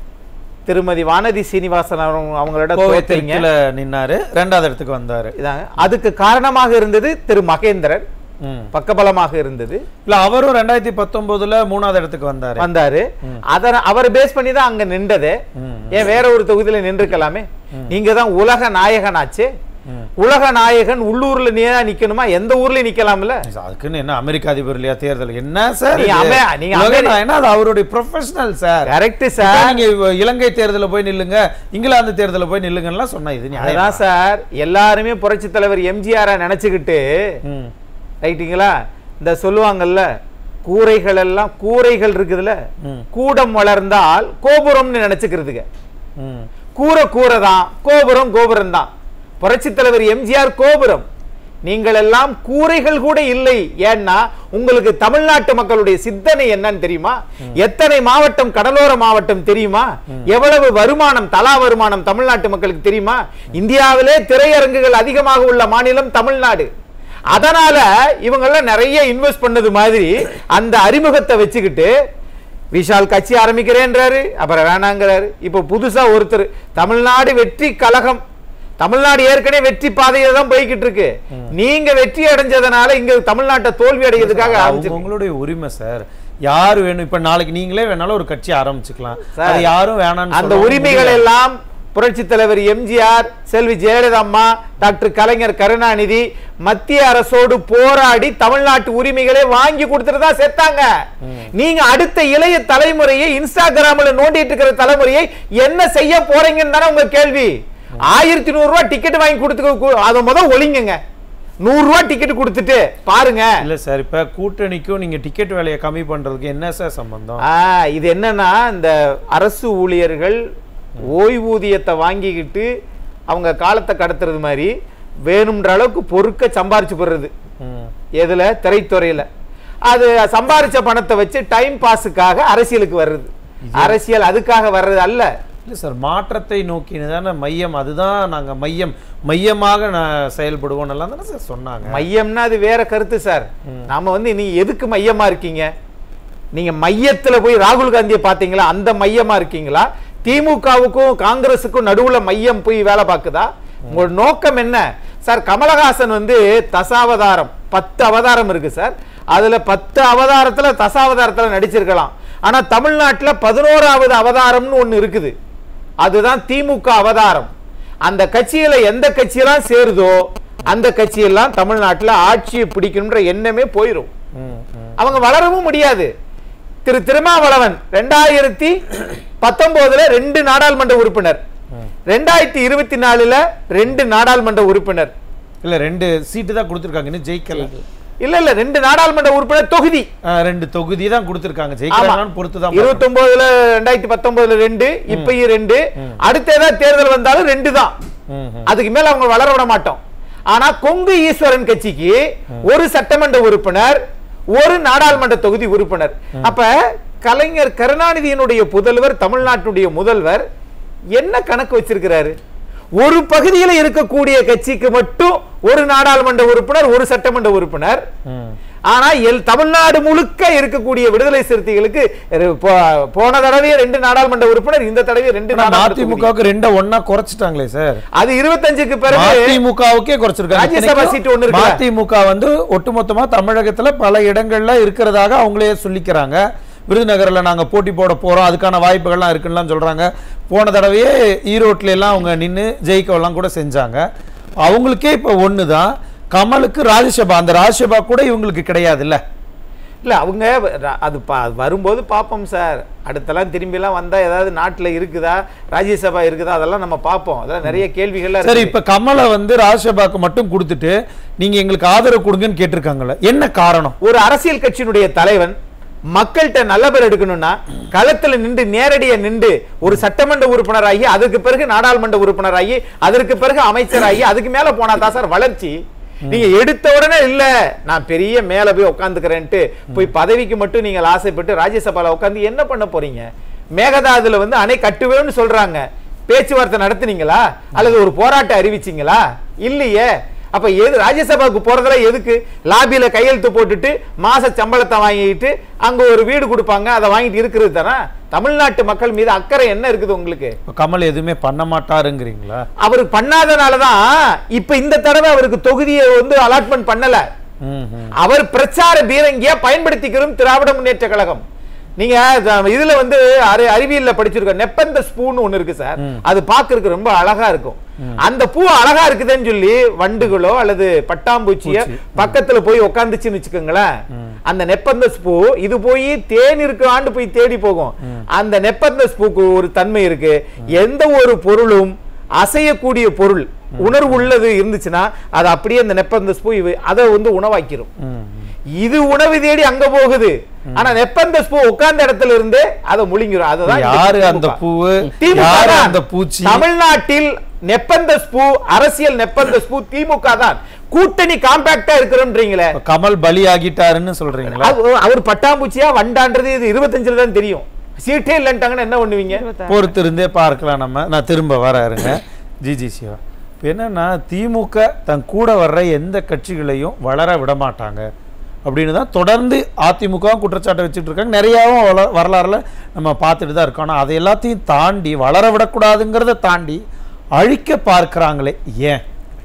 திருமதி வானதி சீனிவாசன் அவங்க- அவங்களோட கோவை தோத்தீங்க தெற்குல நின்னாரு ரெண்டாவது இடத்துக்கு வந்தாரு இதாங்க அதுக்கு காரணமாக இருந்தது திரு மகேந்திரன் ம் பக்கபலமாக இருந்தது இல்ல அவரும் ரெண்டாயிரத்தி பத்தொன்பதுல மூணாவது இடத்துக்கு வந்தாரு வந்தாரு அத அவர் பேஸ் பண்ணி தான் அங்க நின்றது ம். ஏன் வேற ஒரு தொகுதியில நின்றுக்கலாமே நீங்க தான் உலக நாயகன் ஆச்சு ம். உலக நாயகன் உள்ளூர்ல நீ தான் நிக்கணுமா எந்த ஊர்ல நிக்கலாம்ல அதுக்குன்னு என்ன அமெரிக்க அதிபர் இல்லையா தேர்தல் என்ன சார் நீங்க இது? அமெ- நீங்க உலக அமெரி- நாயகனா, அது அவருடைய ப்ரொஃபஷனல் சார் கரெக்ட் இப்ப சார் நீங்க இவ- இலங்கை தேர்தல போய் நில்லுங்க இங்கிலாந்து தேர்தல போய் நில்லுங்கலாம் சொன்னா இது நியாயமா? அதுதான் சார் எல்லாருமே புரட்சி தலைவர் எம்ஜிஆர் நினைச்சுக்கிட்டு ம் ரைட்டுங்களா இந்த சொல்லுவாங்கல்ல கூரைகள் எல்லாம் கூரைகள் இருக்குதுல்ல ம். கூடம் வளர்ந்தால் கோபுரம்னு நினைச்சுக்கிறதுங்க ம் கூரை கூரை தான் கோபுரம் கோபுரம் தான் புரட்சி தலைவர் எம்ஜிஆர் கோபுரம் நீங்கள் எல்லாம் கூரைகள் கூட இல்லை ஏன்னா உங்களுக்கு தமிழ்நாட்டு மக்களுடைய சிந்தனை என்னன்னு தெரியுமா எத்தனை மாவட்டம் கடலோர மாவட்டம் தெரியுமா எவ்வளவு வருமானம் தலா வருமானம் தமிழ்நாட்டு மக்களுக்கு தெரியுமா இந்தியாவிலே திரையரங்குகள் அதிகமாக உள்ள மாநிலம் தமிழ்நாடு அதனால இவங்கெல்லாம் நிறைய இன்வெஸ்ட் பண்ணது மாதிரி அந்த அறிமுகத்தை வச்சுக்கிட்டு விஷால் கட்சி ஆரம்பிக்கிறேன்றாரு அப்புறம் வேணாங்கிறாரு இப்போ புதுசா ஒருத்தர் தமிழ்நாடு வெற்றி கழகம் தமிழ்நாடு ஏற்கனவே வெற்றி பாதையில தான் போய்கிட்டு இருக்கு நீங்க வெற்றி அடைஞ்சதுனால இங்க தமிழ்நாட்டை தோல்வி அடைகிறதுக்காக அவங்க ஆரம்பிச்சிருக்கீங்க. உங்களுடைய உரிமை சார் யாரு வேணும் இப்ப நாளைக்கு நீங்களே வேணாலும் ஒரு கட்சி ஆரம்பிச்சுக்கலாம் சார், அது யாரும் வேணாம்னு அந்த சொல்லவும் உரிமைகள் முடியாது. எல்லாம் புரட்சி தலைவர் எம்ஜிஆர் செல்வி ஜெயலலிதா அம்மா டாக்டர் கலைஞர் கருணாநிதி மத்திய அரசோடு போராடி தமிழ்நாட்டு உரிமைகளை வாங்கி கொடுத்துட்டு தான் செத்தாங்க நீங்க அடுத்த இளைய தலைமுறையை இன்ஸ்டாகிராம்ல நோண்டிட்டு இருக்கிற தலைமுறையை என்ன செய்ய போறீங்கன்னு தானே உங்க கேள்வி ஆயிரத்தி நூறு ரூபாய் டிக்கெட் வாங்கி கொடுத்து அதை முத ஒளிங்குங்க நூறு ரூபாய் டிக்கெட் கொடுத்துட்டு பாருங்க இல்ல சார் இப்ப கூட்டணிக்கும் நீங்க டிக்கெட் விலையை கம்மி பண்றதுக்கு என்ன சார் சம்பந்தம் ஆ, இது என்னன்னா இந்த அரசு ஊழியர்கள் ஓய்வூதியத்தை வாங்கிக்கிட்டு அவங்க காலத்தை கடத்துறது மாதிரி வேணும்ன்ற அளவுக்கு பொறுக்க சம்பாரிச்சு போடுறது ம். எதுல திரைத்துறையில அது சம்பாரிச்ச பணத்தை வச்சு டைம் பாஸுக்காக அரசியலுக்கு வர்றது அரசியல் அதுக்காக வர்றது அல்ல இல்ல சார் மாற்றத்தை நோக்கினு தானே மையம் அதுதான் நாங்க மையம் மையமாக நான் செயல்படுவோம் எல்லாம் தானே சார் சொன்னாங்க மையம்னா அது வேற கருத்து சார் நாம வந்து நீ எதுக்கு மையமா இருக்கீங்க நீங்க மையத்துல போய் ராகுல் காந்தியை பாத்தீங்களா அந்த மையமா இருக்கீங்களா திமுகவுக்கும் காங்கிரஸுக்கும் நடுவுல மையம் போய் வேலை பார்க்குதா உங்களோட நோக்கம் என்ன சார் கமலஹாசன் வந்து தசாவதாரம் பத்து அவதாரம் இருக்கு சார் அதுல பத்து அவதாரத்துல தசாவதாரத்துல நடிச்சிருக்கலாம் ஆனா தமிழ்நாட்டுல பதினோராவது அவதாரம்னு ஒண்ணு இருக்குது அதுதான் திமுக அவதாரம் அந்த கட்சியில எந்த கட்சியெல்லாம் சேருதோ அந்த கட்சியெல்லாம் தமிழ்நாட்டுல ஆட்சியை பிடிக்கணுன்ற எண்ணமே போயிடும் ம், ம். அவங்க வளரவும் முடியாது திரு திருமாவளவன் ரெண்டாயிரத்தி பத்தொன்பதுல ரெண்டு நாடாளுமன்ற உறுப்பினர் ரெண்டாயிரத்தி இருபத்தி நாலுல ரெண்டு நாடாளுமன்ற உறுப்பினர் இல்ல ரெண்டு சீட்டு தான் கொடுத்துருக்காங்க இன்னும் ஜெயிக்கல இல்ல இல்ல ரெண்டு நாடாளுமன்ற உறுப்பினர் தொகுதி ஆ, ரெண்டு தொகுதி தான் கொடுத்துருக்காங்க ஜெயிக்கிறாங்கன்னு பொறுத்து தான் இருபத்தி ஒன்பதுல ரெண்டாயிரத்தி பத்தொன்பதுல ரெண்டு இப்பயும் ரெண்டு அடுத்த ஏதாவது தேர்தல் வந்தாலும் ரெண்டு தான் ம், ம். அதுக்கு மேல அவங்க வளர விட மாட்டோம் ஆனா கொங்கு ஈஸ்வரன் கட்சிக்கு ஒரு சட்டமன்ற உறுப்பினர் ஒரு நாடாளுமன்ற தொகுதி உறுப்பினர் அப்ப கலைஞர் கருணாநிதியினுடைய புதல்வர் தமிழ்நாட்டுடைய முதல்வர் என்ன கணக்கு வச்சிருக்கிறாரு ஒரு பகுதியில இருக்கக்கூடிய கட்சிக்கு மட்டும் ஒரு நாடாளுமன்ற உறுப்பினர் ஒரு சட்டமன்ற உறுப்பினர் ம். ஆனா எல் தமிழ்நாடு முழுக்க இருக்கக்கூடிய விடுதலை சிறுத்தைகளுக்கு இரு- போ- போன தடவையே ரெண்டு நாடாளுமன்ற உறுப்பினர் இந்த தடவை ரெண்டு ஆனா நாடாளுமன்ற தொகுதி. மதிமுகவுக்கு ரெண்ட ஒண்ணா குறைச்சிட்டாங்களே சார் அது இருபத்தஞ்சுக்கு பிறகு மதிமுகவுக்கே குறைச்சிருக்காங்க ராஜ்யசபா இத்தனைக்கும் சீட்டு ஒண்ணு இருக்குல்ல? மதிமுக வந்து ஒட்டுமொத்தமா தமிழகத்துல பல இடங்கள்ல இருக்கிறதாக அவங்களே சொல்லிக்கிறாங்க விருதுநகர்ல நாங்க போட்டி போட போறோம் அதுக்கான வாய்ப்புகள்லாம் இருக்குன்னு சொல்றாங்க போன தடவையே ஈரோட்ல எல்லாம் அவங்க நின்னு ஜெயிக்கவெல்லாம் கூட செஞ்சாங்க அவங்களுக்கே இப்ப ஒண்ணுதான் கமலுக்கு ராஜ்யசபா அந்த ராஜ்யசபா கூட இவங்களுக்கு கிடையாதுல்ல இல்ல அவங்க ர- அது பா வரும்போது பார்ப்போம் சார் அடுத்தெல்லாம் திரும்பிலாம் வந்தா ஏதாவது நாட்டுல இருக்குதா ராஜ்யசபா இருக்குதா அதெல்லாம் நம்ம பார்ப்போம் அதெல்லாம் நிறைய கேள்விகள்லாம் சரி இருக்கு. இப்ப கமலை வந்து ராஜ்யசபாக்கு மட்டும் கொடுத்துட்டு நீங்க எங்களுக்கு ஆதரவு கொடுங்கன்னு கேட்டிருக்காங்கல்ல என்ன காரணம் ஒரு அரசியல் கட்சியினுடைய தலைவன் மக்கள்கிட்ட நல்ல பேர் எடுக்கணும்னா களத்துல நின்று நேரடியா நின்று ஒரு சட்டமன்ற உறுப்பினராகி அதுக்கு பிறகு நாடாளுமன்ற உறுப்பினராகி அதற்கு பிறகு அமைச்சராகி அதுக்கு மேல போனா தான் சார் வளர்ச்சி நீங்க எடுத்த உடனே இல்ல நான் பெரிய மேல போய் உட்காந்துக்கிறேன்ட்டு போய் பதவிக்கு மட்டும் நீங்கள் ஆசைப்பட்டு ராஜ்யசபால உட்கார்ந்து என்ன பண்ண போறீங்க மேகதாதுல வந்து அணை கட்டுவேன்னு சொல்றாங்க பேச்சுவார்த்தை நடத்துனீங்களா அல்லது ஒரு போராட்டம் அறிவிச்சீங்களா இல்லையே அப்ப எது ராஜ்யசபாவுக்கு போறதுல எதுக்கு லாபியில கையெழுத்து போட்டுட்டு மாச சம்பளத்தை வாங்கிட்டு அங்க ஒரு வீடு கொடுப்பாங்க அதை வாங்கிட்டு இருக்கிறது தானே தமிழ்நாட்டு மக்கள் மீது அக்கறை என்ன இருக்குது உங்களுக்கு இப்ப கமல் எதுவுமே பண்ண மாட்டாருங்கிறீங்களா அவர் பண்ணாதனாலதான் இப்ப இந்த தடவை அவருக்கு தொகுதியை வந்து அலாட்மெண்ட் பண்ணல ம், ம். அவர் பிரச்சார பீரங்கியா பயன்படுத்திக்கிறோம் திராவிட முன்னேற்ற கழகம் நீங்க த- இதுல வந்து அறி- அறிவியல்ல படிச்சிருக்க நெப்பந்த ஸ்பூன் ஒண்ணு இருக்கு சார் அது பாக்குறதுக்கு ரொம்ப அழகா இருக்கும் அந்த பூ அழகா இருக்குதுன்னு சொல்லி வண்டுகளோ அல்லது பட்டாம்பூச்சியோ பக்கத்துல போய் உட்காந்துச்சுன்னு வச்சுக்கோங்களேன் அந்த நெப்பந்த ஸ்பூ இது போய் தேன் இருக்காண்டு போய் தேடி போகும் அந்த நெப்பந்த ஸ்பூக்கு ஒரு தன்மை இருக்கு எந்த ஒரு பொருளும் அசையக்கூடிய பொருள் உணர்வு உள்ளது இருந்துச்சுன்னா அது அப்படியே அந்த நெப்பந்த ஸ்பூ இவ- அதை வந்து உணவாக்கிரும் இது உணவு தேடி அங்க போகுது ஆனா நெப்பந்த ஸ்பூ உட்கார்ந்த இடத்துல இருந்து அதை முழுங்கிரும் அதுதான் இந்த யாரு திமுக. அந்த பூவு திமுக யாரு தான். அந்த பூச்சி தமிழ்நாட்டில் நெப்பந்த ஸ்பூ அரசியல் நெப்பந்த ஸ்பூ திமுக தான் கூட்டணி காம்பாக்டா இருக்கிறோம்ன்றீங்களே இப்ப கமல் பலி ஆகிட்டாருன்னு சொல்றீங்களா அவ- அவர் பட்டாம்பூச்சியா வண்டான்றது இது இருபத்தஞ்சுல தான் தெரியும் சீட்டே இல்லைன்ட்டாங்கன்னா என்ன பண்ணுவீங்க பொறுத்து இருந்தே பார்க்கலாம் நம்ம நான் திரும்ப வராருங்க ஜிஜி சிவா இப்போ என்னன்னா திமுக தன் கூட வர்ற எந்த கட்சிகளையும் வளர விட மாட்டாங்க அப்படின்னு தான் தொடர்ந்து அதிமுக குற்றச்சாட்டை வச்சுட்டு இருக்காங்க நிறையாவும் வள- வரலாறுல நம்ம பார்த்துட்டு தான் இருக்கோம் ஆனால் அதை எல்லாத்தையும் தாண்டி வளர விடக்கூடாதுங்கிறத தாண்டி அழிக்க பார்க்கறாங்களே ஏன்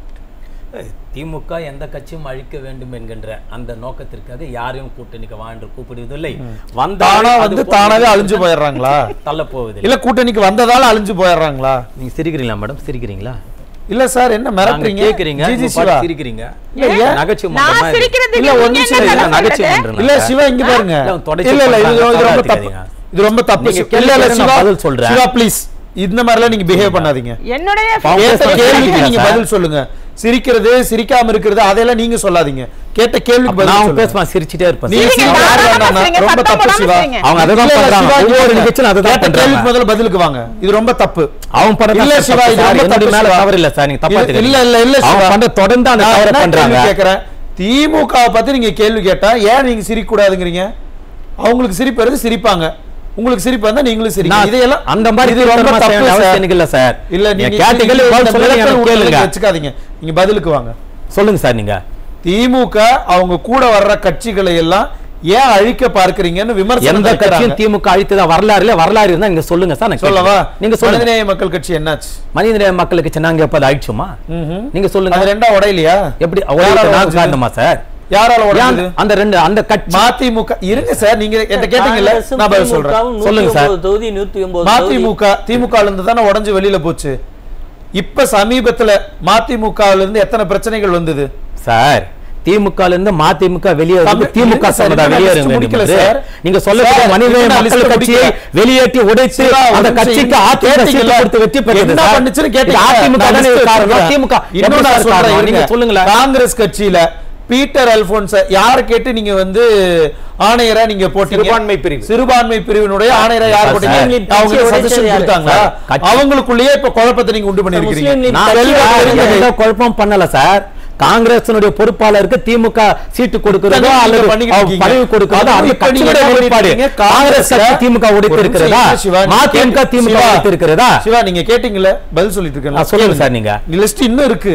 திமுக எந்த கட்சியும் அழிக்க வேண்டும் என்கின்ற அந்த நோக்கத்திற்காக யாரையும் கூட்டணிக்கு வா என்று கூப்பிடுவதில்லை தானா வந்து தானாவே அழிஞ்சு போயிடுறாங்களா தள்ள போவதில்லை இல்ல கூட்டணிக்கு வந்ததால அழிஞ்சு போயிடுறாங்களா நீங்க சிரிக்கிறீங்களா மேடம் சிரிக்கிறீங்களா இல்ல சார் என்ன நாங்க மிரட்டுறீங்க கேக்குறீங்க ஜிஜி உங்க சிவா பாட்டு சிரிக்கிறீங்க இல்ல, ஏன்? நகைச்சுவை நான் பண்ற மாதிரி. சிரிக்கிறதுக்கு இல்ல, ஒரு நீங்க நிமிஷம் என்ன இருங்க, கதை நகைச்சுவை சொல்றது? பண்றேன். இல்ல சிவா இங்க பாருங்க இல்ல, அவங்க தொடர்ச்சி இல்ல இல்ல இது பண்றாங்க, இது ரொம்ப தவறாதீங்க. தப்பு இது ரொம்ப தப்பு நீங்க இல்ல இல்ல கேள்வி சிவா நான் பதில் சொல்றேன். சிவா ப்ளீஸ் இந்த மாதிரிலாம் நீங்க பிஹேவ் பண்ணாதீங்க என்னுடைய அவங்க கேட்ட பேசுறது கேள்விக்கு கேட்கல நீங்க சார். பதில் சொல்லுங்க சிரிக்கிறது சிரிக்காம இருக்கிறது அதெல்லாம் நீங்க சொல்லாதீங்க கேட்ட கேள்விக்கு அப்ப பதில் நான் சொல்லுங்க பேசுமா சிரிச்சிட்டே இருப்பேன் நீங்க சிரிங்க, சிரிக்க தாராளமா வேண்டாம், சிரிங்க, ரொம்ப சத்தம் தப்பு போடாம சிவா சிரிங்க. அவங்க அதை தான் இல்ல, இல்ல, பண்றாங்க. சிவா, ஒவ்வொரு கேட்ட நிகழ்ச்சியிலும் அதை தான் கேட்ட பண்றாங்க. கேள்விக்கு முதல்ல பதிலுக்கு வாங்க இது ரொம்ப தப்பு அவன் பண்றது இல்ல தப்பு சிவா இது சார். ரொம்ப என்னுடைய தப்பு மேல சிவா. தவறு இல்ல சார் நீங்க தப்பா இல்ல, எடுத்துக்கிறீங்க. இல்ல இல்ல இல்ல அவன் சிவா. பண்ற தொடர்ந்து அந்த நான் தவறை என்ன பண்றாங்க கேள்வி கேக்குறேன் திமுக வை பத்தி நீங்க கேள்வி கேட்டா ஏன் நீங்க சிரிக்க கூடாதுங்கிறீங்க அவங்களுக்கு சிரிப்பு வருது சிரிப்பாங்க உங்களுக்கு சிரிப்பு வந்தா நீங்களும் சிரிங்க நான் இதையெல்லாம் அந்த மாதிரி இது ரொம்ப திருத்தமா செய்ய தப்பு வேண்டிய சார். அவசியம் எனக்கு இல்ல சார். இல்ல நீங்க நீங்க கேட்ட கேள்வி இந்த பதில் சொல்லுங்க, விளக்கல் எனக்கு உடலுக்கு கேளுங்க. வச்சுக்காதீங்க நீங்க பதிலுக்கு வாங்க சொல்லுங்க சார் நீங்க திமுக அவங்க கூட வர்ற கட்சிகளை எல்லாம் ஏன் அழிக்க பார்க்கறீங்கன்னு விமர்சனம் எந்த வைக்கிறாங்க. கட்சியும் திமுக அழித்ததா வரலாறு இல்ல வரலாறு இருந்தா நீங்க சொல்லுங்க சார் நான் சொல்லவா கேட்கிறேன். நீங்க சொல்லுங்க மனிதநேய மக்கள் கட்சி என்னாச்சு மனிதநேய மக்களுக்கு சின்னாங்க எப்ப அது அழிச்சுமா ம்ஹும். நீங்க சொல்லுங்க அது ரெண்டா உடையலையா எப்படி யாரால ஒரே நாள் உடைஞ்சது? காரணமா சார் யாரால ஏன் உடைஞ்சது அந்த ரெண்டு அந்த கட்சி மதிமுக இருங்க சார் நீங்க என்கிட்ட கேட்டீங்கல்ல காங்கிரஸும் நான் பதில் சொல்றேன் திமுகவும் சொல்லுங்க சார். 109 தொகுதி நூத்தி ஒன்பது தொகுதி. மதிமுக திமுக ல இருந்து தானே உடைஞ்சு வெளியில போச்சு இப்ப சமீபத்துல மதிமுக ல இருந்து எத்தனை பிரச்சனைகள் வந்தது சார் திமுக ல இருந்து மதிமுக வெளியே வந்து தமிழ் திமுக இருங்க சார், சமுதாயம் இன்னும் வெளியேறுங்க list முடிக்கல என்பது. சார். நீங்க சொல்லக்கூடிய சார், மனித இன்னும் மக்கள் list கட்சியை முடிக்கல. வெளியேற்றி உடைத்து சிவா, ஒரு அந்த நிமிஷம் கட்சிக்கு இருங்க. அதிமுக சீட்டு கேட்டீங்களா? கொடுத்து வெற்றி பெற்றது என்ன சார். பண்ணுச்சுன்னு இது கேட்டீங்களா? அதிமுக நான் தானே list காரணம். சொல்றேன். திமுக இன்னும் எப்படி நான் சார் சொல்றேன், காரணம்? நீங்க இருங்க. சொல்லுங்களேன் காங்கிரஸ் கட்சியில பீட்டர் அல்போன்ஸ் யார கேட்டு நீங்க வந்து ஆணையரா நீங்க போட்டீங்க சிறுபான்மை பிரிவு. சிறுபான்மை பிரிவினுடைய ஆணையரை யார் சார், போட்டீங்க முஸ்லீம் அவங்க கட்சியை சஜஷன் உடைச்சது யாரு? கொடுத்தாங்களா சார், கட்சி- அவங்களுக்குள்ளேயே இப்ப குழப்பத்தை நீங்க உண்டு பண்ணிருக்கீங்க முஸ்லீம் நான் கட்சி தெளிவா சார், தெரியுது. எந்த குழப்பம் பண்ணல சார் காங்கிரசினுடைய பொறுப்பாளருக்கு திமுக சீட்டு கொடுக்கிறதோ இப்ப நீங்க அல்லது பண்ணிக்கிட்டு அவர் இருக்கீங்க. பதவி கொடுக்கிறதோ அந்த இப்ப நீங்க கட்சியுடைய என்ன வெளிப்பாடு பண்ணிருக்கீங்க? காங்கிரஸ் கட்சி காங்கிரஸ்ல- திமுக உடைத்து ஒரு இருக்கிறதா நிமிஷம் இருங்க சிவா, நீங்க மதிமுக கேட்டு- திமுக சிவா, உடைத்து இருக்கிறதா சிவா நீங்க கேட்டீங்கல்ல பதில் சொல்லிட்டு இருக்கேன் ஆ, சொல்லுங்க சார் நீங்க. லிஸ்ட் இன்னும் இருக்கு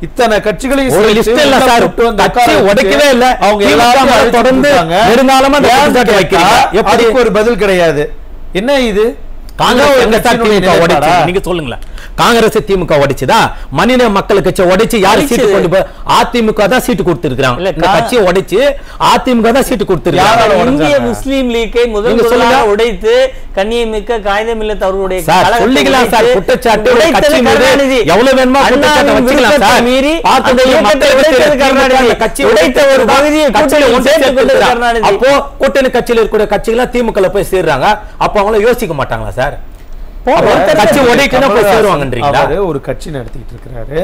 இத்தனை கட்சிகளையும் ஒரு சேர்த்து list இல்ல உள்ள சார். கூட்டு வந்து கட்சி உட்கார வச்சு உடைக்கவே இல்ல. அவங்க திமுக எல்லாரும் மேல அழைச்சிட்டு தொடர்ந்து இருக்காங்க. நெடுங்காலமா அந்த ஏன்னு குற்றச்சாட்டு கேட்டா, வைக்கிறீங்க. எப்படி? அதுக்கு ஒரு பதில் கிடையாது என்ன இது காங்கிரஸ் ஒரு எங்க சார் கட்சியினுடைய திமுக உடைச்சு நிலைப்பாடா? நீங்க சொல்லுங்களேன் காங்கிரஸ் திமுக உடைச்சுதா மனித மக்கள் கட்சி உடைச்சு யாரு உடைச்சு. சீட்டு கொண்டு போய் அதிமுக தான் சீட்டு கொடுத்திருக்காங்க இல்ல, இந்த கா- கட்சியை உடைச்சு அதிமுக தான் சீட்டு யாரால கொடுத்திருக்காங்க உடைச்சாங்க? இந்திய முஸ்லீம் லீக்கை முதல் நீங்க முதலாக சொல்லுங்க. உடைத்து கண்ணியமிக்க காகிதமில்லத் அவர்களுடைய சார், கழகத்தை சொல்லிக்கலாம் சார், உடைத்து குற்றச்சாட்டு ஒரு உடைத்தது கட்சி மீது கருணாநிதி. எவ்வளவு வேணுமோ குற்றச்சாட்டை அண்ணாவின் வச்சுக்கலாம் விருப்பத்தை சார். மீறி பார்த்து அந்த இயக்கத்தை மக்கள் உடைத்தது திமுக கருணாநிதி. அந்த கட்சியை உடைத்த ஒரு பகுதியை கட்சியில கூட்டணியில் ஒன்று சேர்த்துக் கொண்டது சேர்த்துக்கிறாங்க. கருணாநிதி. அப்போ கூட்டணி கட்சியில இருக்கிற கட்சிகள் திமுக போய் சேர்றாங்க அப்போ அவங்கள யோசிக்க மாட்டாங்களா சார் அப்போ கட்சி உடைக்கணும் போய் சேருவாங்கன்றீங்களா அவரு ஒரு கட்சி நடத்திட்டு இருக்கிறாரு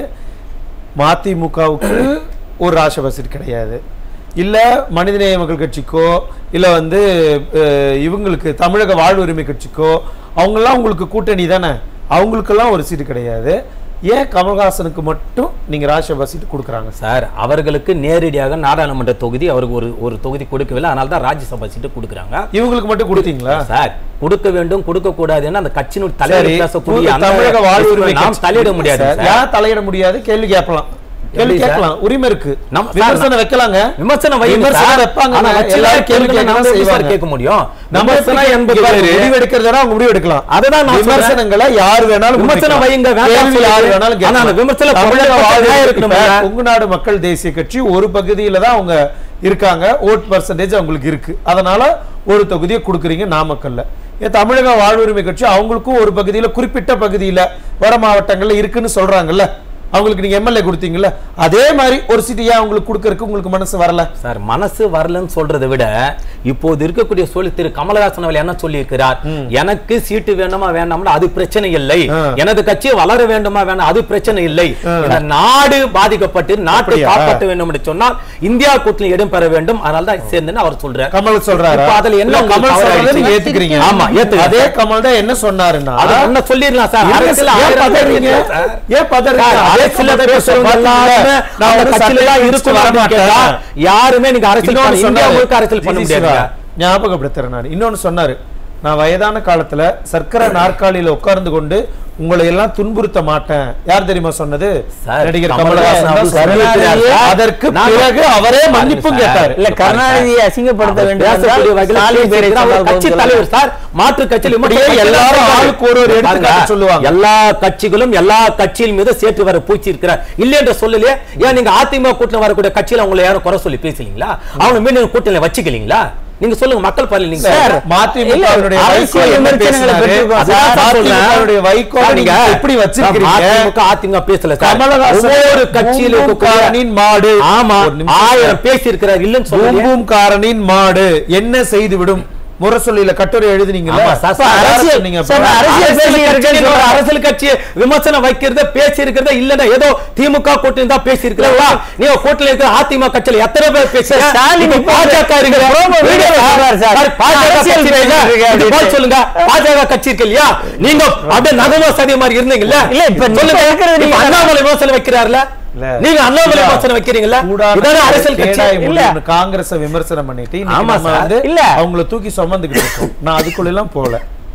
மதிமுகவுக்கு ஒரு ராஷ்டிரபாசிட் கிடையாது இல்ல மனிதநேய மக்கள் கட்சிக்கோ இல்ல வந்து அஹ், இவங்களுக்கு தமிழக வாழ்வு உரிமை கட்சிக்கோ அவங்கெல்லாம் உங்களுக்கு கூட்டணி தானே அவங்களுக்கெல்லாம் ஒரு சீட்டு கிடையாது ஏன் கமல்ஹாசனுக்கு மட்டும் நீங்க ராஷ்டிரபா சீட்டு கொடுக்குறாங்க சார் அவர்களுக்கு நேரடியாக நாடாளுமன்ற தொகுதி அவருக்கு ஒரு ஒரு தொகுதி கொடுக்கவில்லை அதனால தான் ராஜ்யசபா சீட்டு கொடுக்குறாங்க இவங்களுக்கு மட்டும் கொடுத்தீங்களா சார் கொடுக்க வேண்டும் கொடுக்க கூடாதுன்னு அந்த கட்சியினுடைய சரி தலைவர் பேசக்கூடிய அந்த தமிழக வாழ்வு உரிமை நாம் கட்சி- தலையிட முடியாது சார், சார். ஏன் தலையிட முடியாது கேள்வி கேட்கலாம் கேள்வி எப்படி சார்? கேட்கலாம் உரிமை இருக்கு நம்ம- விமர்சனம் சார், வைக்கலாங்க விமர்சனம் வைங்க விமர்சனம் சார். வைப்பாங்க ஆனா வச்சு எல்லாரும் கேள்வி கேள்வி கேட்க கேட்க செய்வாங்க கேட்க முடியும் நம்ம விமர்சனம் என்பது பாரு. முடிவு எடுக்கிறதா அவங்க முடிவு எடுக்கலாம் அதுதான் நான் சொல்றேன். விமர்சனங்களை யார் வேணாலும் விமர்சனம் வைங்க, வேண்டாம் கேள்வி யார் சொல்லுங்க. வேணாலும் ஆனா அந்த கேட்கலாம். விமர்சனம் தமிழக தமிழக வாழ்வு வாழ்வு இருக்கணும் இருக்கணும்ல. கொங்கு நாடு மக்கள் தேசிய கட்சி ஒரு பகுதியில தான் அவங்க இருக்காங்க ஓட் பர்சன்டேஜ் அவங்களுக்கு இருக்கு அதனால ஒரு தொகுதியை கொடுக்குறீங்க நாமக்கல்ல ஏன் தமிழக வாழ்வுரிமை கட்சி அவங்களுக்கும் ஒரு பகுதியில குறிப்பிட்ட பகுதியில வட மாவட்டங்கள்ல இருக்குன்னு சொல்றாங்கல்ல அவங்களுக்கு நீங்க எம்எல்ஏ கொடுத்தீங்கல்ல அதே மாதிரி ஒரு சீட்டு ஏன் அவங்களுக்கு கொடுக்கறதுக்கு உங்களுக்கு மனசு வரல சார் மனசு வரலன்னு சொல்றதை விட இப்போது இருக்கக்கூடிய சொல்லி திரு கமலஹாசன் அவர்கள் என்ன சொல்லி இருக்கிறார் எனக்கு சீட்டு வேண்டுமா வேண்டாம்னா அது பிரச்சனை இல்லை ஆ. எனது கட்சி வளர வேண்டுமா வேண்டாம் அது பிரச்சனை இல்லை இந்த நாடு பாதிக்கப்பட்டு நாட்டை அப்படியா? காப்பாற்ற வேண்டும் என்று சொன்னால் இந்தியா கூட்டணி இடம் பெற வேண்டும் அதனால தான் சேர்ந்துன்னு அவர் சொல்றார் கமல் சொல்றாரு இப்ப அதுல என்ன உங்களுக்கு கமல் தவறு சொல்றதை நீங்க ஆயிடுச்சு? ஏத்துக்கிறீங்க ஆமா, ஏத்துக்கிறேன். அதே கமல் தான் என்ன சொன்னாருன்னா அது ஒண்ணு சொல்லிடலாம் சார் இருங்க அரசியல் சார், ஏன் ஆயிரம் பேர் பதறீங்க? இருக்கு சார். ஏன் பதறீங்க? சார், அதே அரசியல்ல கமல் தான் பேசுறவங்க பேசுறவங்க எல்லாருமே நான் அந்த வந்து கட்சியில தான் சட்டையை இருக்கணும் வர அப்படின்னு கேட்டா, மாட்டேன். யாருமே நீங்க அரசியல் இன்னொன்னு பண்ண- இந்தியா சொன்னாரு. முழுக்க அரசியல் பண்ண ஜி. முடியாது சிவா, ஞாபகப்படுத்துறேன் நான் இன்னொன்னு சொன்னாரு நான் வயதான காலத்துல சர்க்கரை நாற்காலியில உட்கார்ந்து கொண்டு உங்களை எல்லாம் துன்புறுத்த மாட்டேன் யார் தெரியுமா சொன்னது சார், நடிகர் கமலஹாசன் கமலஹாசன் அவர்கள் தான் சொல்லியிருக்கிறார். சொல்லியிருக்கிறார். அதற்கு நான் பிறகு அவரே மன்னிப்பும் சார். கேட்டார் இல்ல கருணாநிதியை அசிங்கப்படுத்த வேண்டும் பேசக்கூடிய என்றால் வகையில் ஸ்டாலின் பேரை பேசியிருக்கிறார். அவர் சொன்னால் கட்சி போதும் தலைவர் சார் மாற்று கட்சியில் இப்படியே விமர்சனம் எல்லாரும் செய்யலாம். ஆளுக்கு ஒரு ஒரு எடுத்துக்காட்டு பாருங்க, சொல்லுவாங்க. எல்லா கட்சிகளும் எல்லா கட்சியின் மீது சேற்று வர பூச்சி இருக்கிறார் இல்ல என்று சொல்லலையே ஏன் நீங்க அதிமுக கூட்டணி வரக்கூடிய கட்சியில உங்களை யாரும் குறை சொல்லி பேசலீங்களா அவங்க மீண்டும் கூட்டணி வச்சுக்கலீங்களா நீங்க சொல்லுங்க மக்கள் பாரு நீங்க சார், சார் மதிமுகவினுடைய இல்ல, வைகோ அரசியல் என்ன விமர்சனங்களை பேசினாரு? பெற்றிருக்கோம் அதான் சார். மதிமுகவினுடைய வைகோ சார், நீங்க எப்படி வச்சிருக்கீங்க அதிமுக அதிமுக பேசல சார் கமலஹாசன் ஒவ்வொரு கட்சியில பூம்பும் இருக்கக்கூடிய காரனின் மாடு ஆமா ஒரு நிமிஷம் ஆயிரம் பேசி இருக்கிறார் இல்லன்னு சொல்லுங்க பூம்பும் காரனின் மாடு என்ன செய்துவிடும் முரசொல்லியில கட்டுரை எழுதுனீங்கல்ல ஆமா சார், அப்ப சார், அரசியல் அரசியல் நீங்க சார், அப்ப- அரசியல் அரசியல் பேசி கட்சி இருக்கேன்னு ஒரு சொல்றாங்க. அரசியல் கட்சி விமர்சனம் வைக்கிறத பேசி இருக்கிறத இல்லன்னா ஏதோ திமுக கூட்டணி தான் பேசி இருக்கிறா நீங்க கூட்டணி இருக்கிற அதிமுக கட்சியில எத்தனை பேர் பேசி ஸ்டாலின் இப்ப பாஜக இருக்கிற promo video சொல்றாரு சார். சார், பாஜக அரசியல் கட்சி பேசிட்டு இல்லையா? இருக்கு இது போல் அப்படின்னு. சொல்லுங்க பாஜக கட்சி இருக்கு இல்லையா நீங்க அப்படியே நகம சதி மாதிரி இருந்தீங்கல்ல இல்ல, இப்ப நீங்க சொல்லுங்க இருக்கிறது இப்ப நீங்க- அண்ணாமலை விமர்சனம் வைக்கிறாருல இல்ல. நீங்க அண்ணாமலை விமர்சனம் வைக்கிறீங்களா கூடான இதான அரசியல் கட்சி கேடாய் இல்ல முடியும்னு காங்கிரஸ விமர்சனம் பண்ணிட்டு இன்னைக்கு ஆமா நம்ம சார். வந்து இல்ல. அவங்கள தூக்கி சுமந்துக்கிட்டு இருக்கோம் நான் அதுக்குள்ள எல்லாம் போகல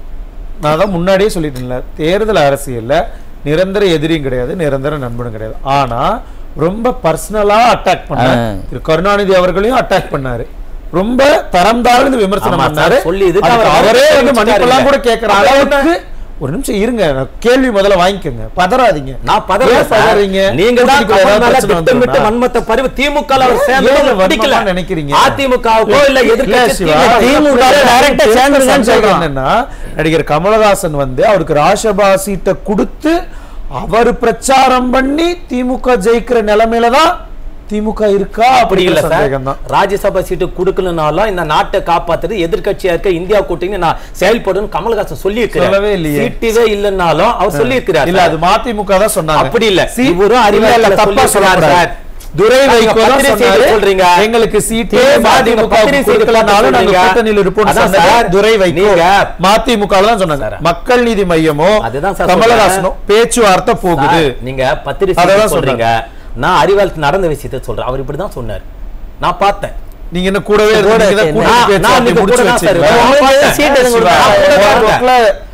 நான் தான் முன்னாடியே சொல்லிட்டேன்ல தேர்தல் அரசியல்ல நிரந்தர எதிரியும் கிடையாது நிரந்தர நண்பனும் கிடையாது ஆனா ரொம்ப பர்சனலா அட்டாக் பண்ணார் ஆ. திரு கருணாநிதி அவர்களையும் அட்டாக் பண்ணாரு ரொம்ப தரம் தாழ்ந்து விமர்சனம் ஆமா சார், பண்ணாரு சொல்லி இதுக்கு அதுக்கு அவர் அவரே வந்து தெரிவிச்சிட்டாரு மன்னிப்பெல்லாம் கூட இல்ல. கேட்கிற அப்ப அளவுக்கு ஒரு நிமிஷம் இருங்க நான் கேள்வி முதல்ல வாங்கிக்கோங்க பதறாதீங்க நான் பதறல ஏன் சார். பதறீங்க நீங்க தான் கூட்டணிக்குள்ள கமல் ஏதாவது மேல பிரச்சனை திட்டமிட்டு வந்துருமா? வன்மத்தை பரிவு திமுக ல அவர் ஏன் சேர்ந்தது வன்மமா பிடிக்கல நினைக்கிறீங்க? அதிமுகவுக்கோ இல்ல இல்ல எதிர்க்கட்சி சிவா, திமுக ல direct ஆ சேர்ந்துருங்கன்னு சொல்றோம். என்னன்னா நடிகர் கமலஹாசன் வந்து அவருக்கு ராஜபா சீட்டை கொடுத்து அவர் பிரச்சாரம் பண்ணி திமுக ஜெயிக்கிற நிலைமையில தான் திமுக இருக்கா அப்படி இல்ல அப்படிங்கிற சார் சந்தேகம் தான் ராஜ்யசபா சீட்டு கொடுக்கலனாலும் இந்த நாட்டை காப்பாத்துறது எதிர்க்கட்சியா இருக்க இந்தியா கூட்டணி நான் செயல்படும் கமல்ஹாசன் சொல்லி சொல்லவே இல்லையே. சீட்டுவே இல்லைன்னாலும் அவர் சொல்லி இருக்கிறார் இல்ல அது மதிமுக தான் சொன்னாங்க அப்படி இல்ல. சி- இவரும் அறிவாளி இல்ல, இல்ல, தப்பா சொல்லியிருக்கிறார் சொல்லக்கூடாது. சார். துரை நீங்க வைகோ தான் பத்திரிகை செய்தி சொன்னாரு, சொல்றீங்க. எங்களுக்கு சீட்டே நீங்க மதிமுக பத்திரிகை செய்தி கொடுக்கலனாலும் நாங்க சொல்றீங்க. கூட்டணியில் இருப்போம் அதான் சொன்னது சார், துரை வைகோ நீங்க- மதிமுக தான் சொன்னாங்க சார். மக்கள் நீதி மையமோ அதுதான் சார் கமலஹாசனும் பேச்சுவார்த்தை போகுது சார், நீங்க பத்திரிகை அததான் செய்தி சொல்றீங்க நான் அறிவாளி நடந்த விஷயத்தை சொல்றேன் அவர் இப்படிதான் சொன்னார் நான் பார்த்தேன் நீங்க என்ன கூடவே கூட இருந்தீங்க சேர்ந்து. கூட்டணி நான் பேச்சுவார்த்தை நீங்க முடிச்சு கூட தான் சார் வச்சீங்களா? இருக்கேன். உங்களுக்கு சீட் எதுவும் சிவா, கொடுத்தா? ஒரு நான் கூட போக்குல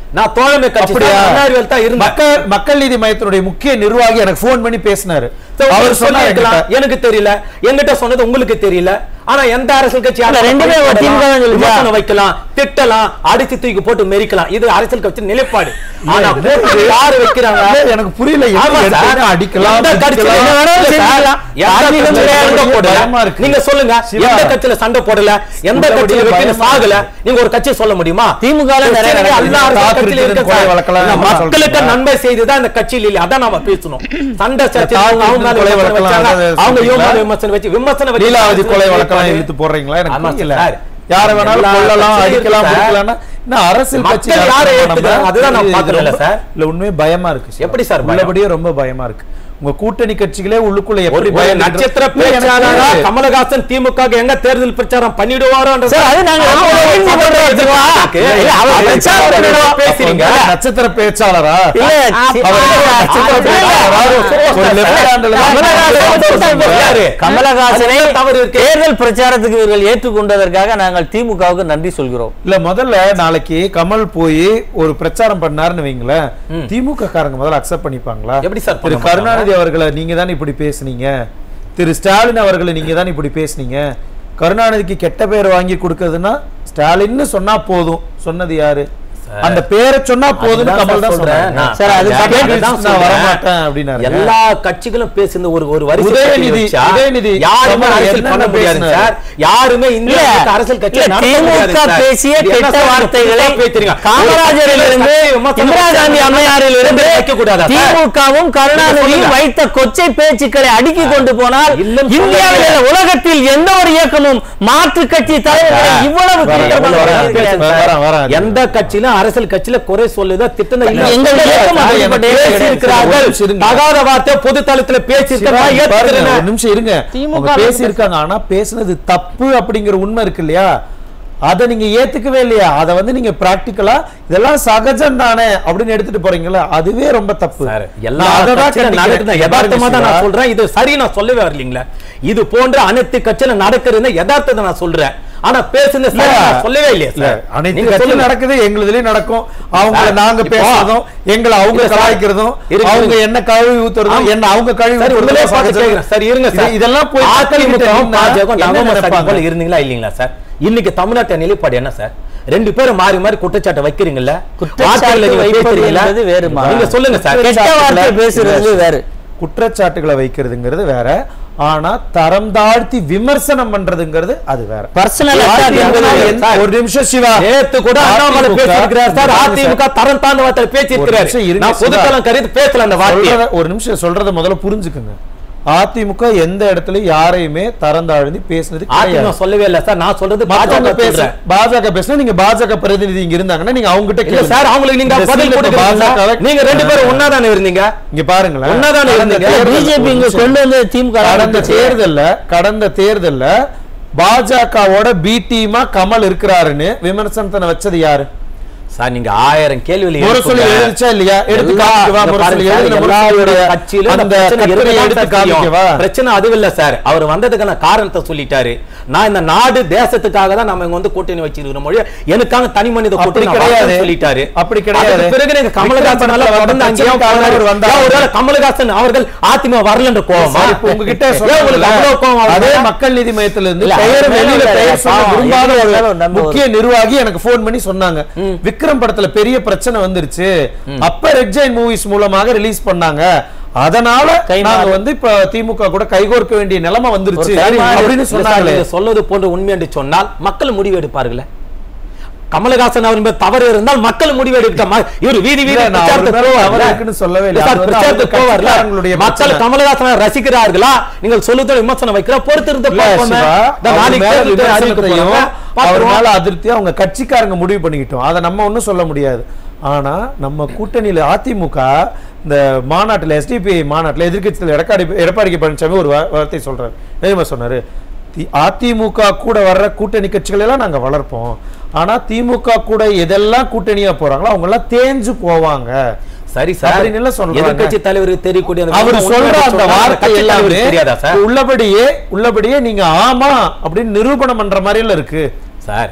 நான் தோழமை கட்சி அப்படியா மன்னார்வேல் தான் இருந்தேன் மக்கள் மக்கள் நீதி மையத்தினுடைய முக்கிய நிர்வாகி எனக்கு ஃபோன் பண்ணி பேசினாரு அவர் அவர் சொன்னா சொல்லிருக்கலாம் எனக்கு தெரியல என்கிட்ட சொன்னது உங்களுக்கு தெரியல ஆனா எந்த அரசியல் கட்சி இல்ல, ரெண்டுமே ஒரு திமுக தான் சொல்லுச்சா? விமர்சனம் வைக்கலாம் திட்டலாம் அடிச்சு தூக்கி போட்டு மெரிக்கலாம் இது அரசியல் கட்சி நிலைப்பாடு ஆனா இல்ல, கூட்டணி யாரு வைக்கிறாங்க இல்ல, எனக்கு புரியல எப்படி ஆமா சார். எடுத்தீங்கன்னா அடிக்கலாம் எந்த கட்சியில பிடிக்கலாம். என்ன வேணாலும் இல்ல சார், செய்யலாம். எந்த தார்மீகம் கட்சியில கிடையாது. சண்டை போடல. பயமா இருக்கு. நீங்க சொல்லுங்க சிவா. எந்த கட்சியில சண்டை போடல எந்த உள்ளபடியே கட்சியில வெற்றி பயமா சாகல நீங்க ஒரு கட்சியை சொல்ல முடியுமா திமுக ல நிறைய பிரச்சனை நடக்குது. எல்லா அரசியல் காத்திருக்கிறது கட்சியிலும் இருக்கு கொலை சார். வழக்கெல்லாம் இந்த நம்ம மக்களுக்கு சொல்றோம். நன்மை செய்துதான் இந்த கட்சியில் இல்லை அதான் நாம பேசணும் சண்டை சர்ச்சை தாக்குதல் அவங்க மேல கொலை விமர்சனம் வழக்கெல்லாம் வச்சாங்க. அதை அவங்க இவங்க மேல சொல்றீங்களா? விமர்சனம் வச்சு விமர்சனம் வச்சு லீலாவதி கொலை அரசியல் வழக்கெல்லாம் நிலைப்பாடு. இழுத்து போடுறீங்களா எனக்கு ஆமா புரியல சார். யார வேணாலும் எல்லா கொல்லலாம் கட்சியிலும் அடிக்கலாம் இருக்கு சார். பிடிக்கலாம்னா இன்னும் அரசியல் மக்கள் கட்சி யாரை நடத்துறோம் ஏத்துக்கிறாங்க? நம்ம. அதுதான் நான் இது பார்க்கறேன்ல ரொம்ப- சார். இல்ல உண்மையே பயமா இருக்கு சார். எப்படி சார் பயம்? உள்ளபடியே ரொம்ப பயமா இருக்கு உங்க கூட்டணி கட்சிகளே உள்ளுக்குள்ள ஒரு எப்படி ஒரு பயம் நட்சத்திர இல்ல, எனக்கு பேச்சாளரா புரியுது. கமலஹாசன் திமுக எங்க தேர்தல் பிரச்சாரம் பண்ணிடுவாரோ சார், அது நாங்க எப்போ ஒதுங்கி போடுறோம் வச்சுக்கோ. இல்ல, அவர் பிரச்சாரம் பண்ணிடுவோம். பேசுறீங்க அப்ப நட்சத்திர பேச்சாளரா இல்ல, சி- அவர் நட்சத்திர பேச்சாளரா? ஒரு left handல தான் யாரு? கமலஹாசனை அதுல தவறு இருக்கு. தேர்தல் பிரச்சாரத்துக்கு இவர்கள் ஏற்றுக்கொண்டதற்காக நாங்கள் திமுகவுக்கு நன்றி சொல்கிறோம் இல்ல முதல்ல நாளைக்கு கமல் போய் ஒரு பிரச்சாரம் பண்ணாருன்னு வைங்களேன் திமுக காரங்க முதல்ல அக்செப்ட் பண்ணிப்பாங்களா எப்படி சார் திரு பண்ண மாட்டாங்க? கருணாநிதி அவர்களை நீங்க தான் இப்படி பேசுனீங்க திரு ஸ்டாலின் அவர்களை நீங்க தான் இப்படி பேசுனீங்க கருணாநிதிக்கு கெட்ட பேர் வாங்கி கொடுக்கறதுன்னா ஸ்டாலின்னு சொன்னா போதும் சொன்னது யாரு அந்த பேரை சொன்னா போதும்னு அதுதான் கமல் தான் சொல்றேன். சொல்றேன் நான் சார், அது அதுதான் கேட்டு நான் நான் சொல்றேன். வரமாட்டேன் அப்படின்னாரு. எல்லா கட்சிகளும் பேசுன ஒரு ஒரு வரிசை உதயநிதி- பட்டியல் வச்சா உதயநிதி யாருமே கமல் அரசியல் என்னென்ன பண்ண முடியாது பேசினாரு? சார் யாருமே இந்திய இல்ல, அரசியல் கட்சி இல்ல, திமுக பேசிய கெட்ட வார்த்தைகளை காமராஜரிலிருந்து இந்திரா காந்தி அம்மையாரில் இருந்து திமுகவும் கருணாநிதியும் வைத்த கொச்சை பேச்சுக்களை அடுக்கி கொண்டு போனால் இல்லைன்னு இந்தியாவில் சொல்லல. இல்ல, உலகத்தில் எந்த ஒரு இயக்கமும் மாற்று கட்சி தலைவர்களை இவ்வளவு வரேன், கேவலமாக வரேன், பேசுகிறது கிடையாது. வரேன், வரேன். எந்த கட்சியிலும் அரசியல் கட்சியில குறை சொல்லுதா திட்டம் இல்ல. எங்கள் இயக்கம் சார், அப்படிப்பட்ட எனக்கு இயக்கம் பேசியிருக்கிறார்கள் ஒரு நிமிஷம் இருங்க. தகாத வார்த்தை பொது தளத்துல சிவா, பேசியிருக்கிறா பாருங்க, ஏத்துக்கிறேன் ஒரு நிமிஷம் இருங்க திமுக அவங்க பேசியிருக்காங்க ஆனா பேசுனது தப்பு அப்படிங்கிற உண்மை இருக்கு இல்லையா அதை நீங்க ஏத்துக்கவே இல்லையா அதை வந்து நீங்க பிராக்டிக்கலா இதெல்லாம் சகஜம் தானே அப்படின்னு எடுத்துட்டு போறீங்களா அதுவே ரொம்ப தப்பு சார், எல்லா நான் அதை தான் கட்சியிலும் கண்டிக்கிறேன். நடக்குது. யதார்த்தமா தான் நான் சிவா. சொல்றேன் இது சரி நான் சொல்லவே வரலீங்களா இது போன்ற அனைத்து கட்சியில நடக்கிறது யதார்த்தத்தை நான் சொல்றேன் ஆனா பேசுன இல்ல, சரி நான் சொல்லவே இல்லையா இல்ல, சார் அனைத்து நீங்க கட்சியிலும் சொல்லுங்க. நடக்குது எங்களுதுலயும் நடக்கும் அவங்கள சார், நாங்க இப்போ- பேசுறதும் எங்களை அவங்க இல்ல சார், கலாய்க்கிறதும் இருங்க, அவங்க இருங்க. என்ன கழுவி ஊத்துறதும் ஆமா. என்ன அவங்க கழுவி சரி ஊத்துறதும் உங்களே பார்த்து சகஜம். கேக்குறேன். சரி இருங்க இது- சார் இதெல்லாம் போய் அதிமுக மக்கள்கிட்ட பாஜக என்ன நவம சதி நினைப்பாங்க? போல இருந்தீங்களா இல்லீங்களா சார் இன்னைக்கு தமிழ்நாட்டு நிலைப்பாடு என்ன சார் ரெண்டு பேரும் மாறி மாறி குற்றச்சாட்டை வைக்கிறீங்கல்ல குற்றச்சாட்டு வார்த்தைகளை நீங்க வைப்பது பேசுறீங்களா? என்பது வேறுமா? நீங்க சொல்லுங்க சார் கெட்ட வார்த்தை பேசுறது வேறு குற்றச்சாட்டுகளை வைக்கிறதுங்கிறது வேற ஆனா தரம் தாழ்த்தி விமர்சனம் பண்றதுங்கிறது அது வேற பர்சனல் எந்த- ஒரு நிமிஷம் சிவா நேத்து கூட அண்ணாமலை அதிமுக பேசியிருக்கிறார் சார் அதிமுக தரம் தாழ்ந்த வார்த்தை ஒரு பேசியிருக்கிறார் நிமிஷம் இருங்க நான் சிவா. பொதுத்தளம் கருதி பேசல அந்த வார்த்தையை சொல்றத- ஒரு நிமிஷம் சொல்றத முதல்ல புரிஞ்சுக்குங்க அதிமுக எந்த இடத்துலயும் யாரையுமே தரந்தாழ்ந்து பேசுனது அதிமுக கிடையாது சொல்லவே இல்ல சார் நான் சொல்றது மத்தவங்க பாஜக பேச பேசுறேன் பாஜக பேசினா நீங்க பாஜக பிரதிநிதி இங்க இருந்தாங்கன்னா நீங்க அவங்க கிட்ட இல்ல கேளுங்க. சார் அவங்களுக்கு நீங்க இந்த பதில் சீன்ல இப்ப கொடுக்குறீங்க பாஜகவை நீங்க ரெண்டு பேரும் ஒன்னா தானே இருந்தீங்க இங்க பாருங்களேன் ஒண்ணாதானே கடந்த இருந்தீங்க. தேர்தல் பிஜேபி ஒரு இங்க நிமிஷம். கொண்டு வந்து திமுக கடந்த தேர்தல்ல கடந்த தேர்தல்ல பாஜகவோட பி டீமா கமல் இருக்கிறாருன்னு விமர்சனத்தை வச்சது யாரு சார் நீங்க ஆயிரம் கேள்வியில முரசொலி எழுப்புங்க. எழுதிச்சா இல்லையா எடுத்து எல்லா- காமிக்கவா இங்க முரசொலி பாருங்க சார், எழுதின எல்லாருடைய முரசொலியோட கட்சியிலும் அந்த இந்த பிரச்சனை கட்டுரையை இருக்குதான் எடுத்து சார் தெரியும். காமிக்கவா பிரச்சனை அதுவும் இல்ல சார் அவர் வந்ததுக்கான காரணத்தை சொல்லிட்டாரு நான் இந்த நாடு தேசத்துக்காக தான் நம்ம இங்க வந்து கூட்டணி வச்சிருக்கிற மொழி எனக்காக தனி மனித அப்படி கூட்டணி கிடையாது. கிடையாது சொல்லிட்டாரு அப்படி கிடையாது. அதுக்கு பிறகு நீங்க கமலஹாசன் எல்லாம் விக்ரம் தொடர்ந்து அங்கேயே படத்துல போனாரு. அவர் வந்தாரு. ஏன் ஒருவேளை கமலஹாசன் அவர்கள் அதிமுக வரலன்ற கோவமா சார், இப்ப உங்ககிட்ட ஏன் உங்களுக்கு சொல்றேன்ல, அவ்வளவு கோவம் வருது? அதே மக்கள் நீதி மையத்துல இருந்து இல்ல, பெயர் அது வெளியில மேல பெயர் சொல்ல பாவம், விரும்பாத எது ஒரு இருந்தாலும் நம்ம முக்கிய நிர்வாகி எனக்கு போன் பண்ணி சொன்னாங்க விக்ரம் படத்துல பெரிய பிரச்சனை வந்துருச்சு அப்ப ரெட் ஜெயின் மூவிஸ் மூலமாக ரிலீஸ் பண்ணாங்க அதனால கைமாறு. நாங்க வந்து இப்ப திமுக கூட கைகோர்க்க வேண்டிய நிலைமை வந்துருச்சு ஒரு கைமாறு. அப்படின்னு இல்ல சார், சொன்னாங்களே நீங்க சொல்வது போன்று உண்மை என்று சொன்னால் மக்கள் முடிவு எடுப்பார்களே கமலஹாசன் அவர் மேல் தவறு இருந்தால் மக்கள் முடிவு எடுக்கமா இவர் வீதி வீதி இல்ல, நான் அவர் பிரச்சாரத்துக்கு மேல போவார்ல. தவறு இருக்குன்னு சொல்லவே இல்லை. இல்ல சார், அது வந்து பிரச்சாரத்துக்கு அவங்க போவார்ல. கட்சிக்காரங்களுடைய மக்கள் பிரச்சனை. கமலஹாசனை ரசிக்கிறார்களா நீங்கள் சொல்லுதல் விமர்சனம் வைக்கிற பொறுத்திருந்து இல்ல, பார்ப்போமே. சிவா, இந்த அவர் நாளைக்கு மேல தேர்தல் அறிவிக்க விமர்சனத்தையும், போறாங்க. அவர் பார்த்துருவோம். மேல அதிருப்தியும் அவங்க கட்சிக்காரங்க முடிவு பண்ணிக்கிட்டோம் அதை நம்ம ஒண்ணும் சொல்ல முடியாது ஆனா நம்ம கூட்டணியில அதிமுக இந்த மாநாட்டுல எஸ்டிபி மாநாட்டுல எதிர்க்கட்சியில் எடப்பாடி எடப்பாடி கே பழனிசாமி ஒரு வா- வார்த்தை சொல்றாரு என்ன சொன்னாரு தி- அதிமுக கூட வர்ற கூட்டணி கட்சிகள் எல்லாம் நாங்க வளர்ப்போம் ஆனா திமுக கூட எதெல்லாம் கூட்டணியா போறாங்களோ அவங்க எல்லாம் தேஞ்சு போவாங்க சரி சார் அப்படின்னு எல்லாம் சொல்றாங்க. எதிர்க்கட்சி தலைவருக்கு தெரியக்கூடிய அந்த அவர் உண்மை சொல்ற உண்மை அந்த சொன்னா வார்த்தை கட்சி எல்லாமே தலைவருக்கு தெரியாதா சார் உள்ளபடியே உள்ளபடியே நீங்க ஆமா அப்படின்னு நிரூபணம் பண்ற மாதிரி எல்லாம் இருக்கு சார்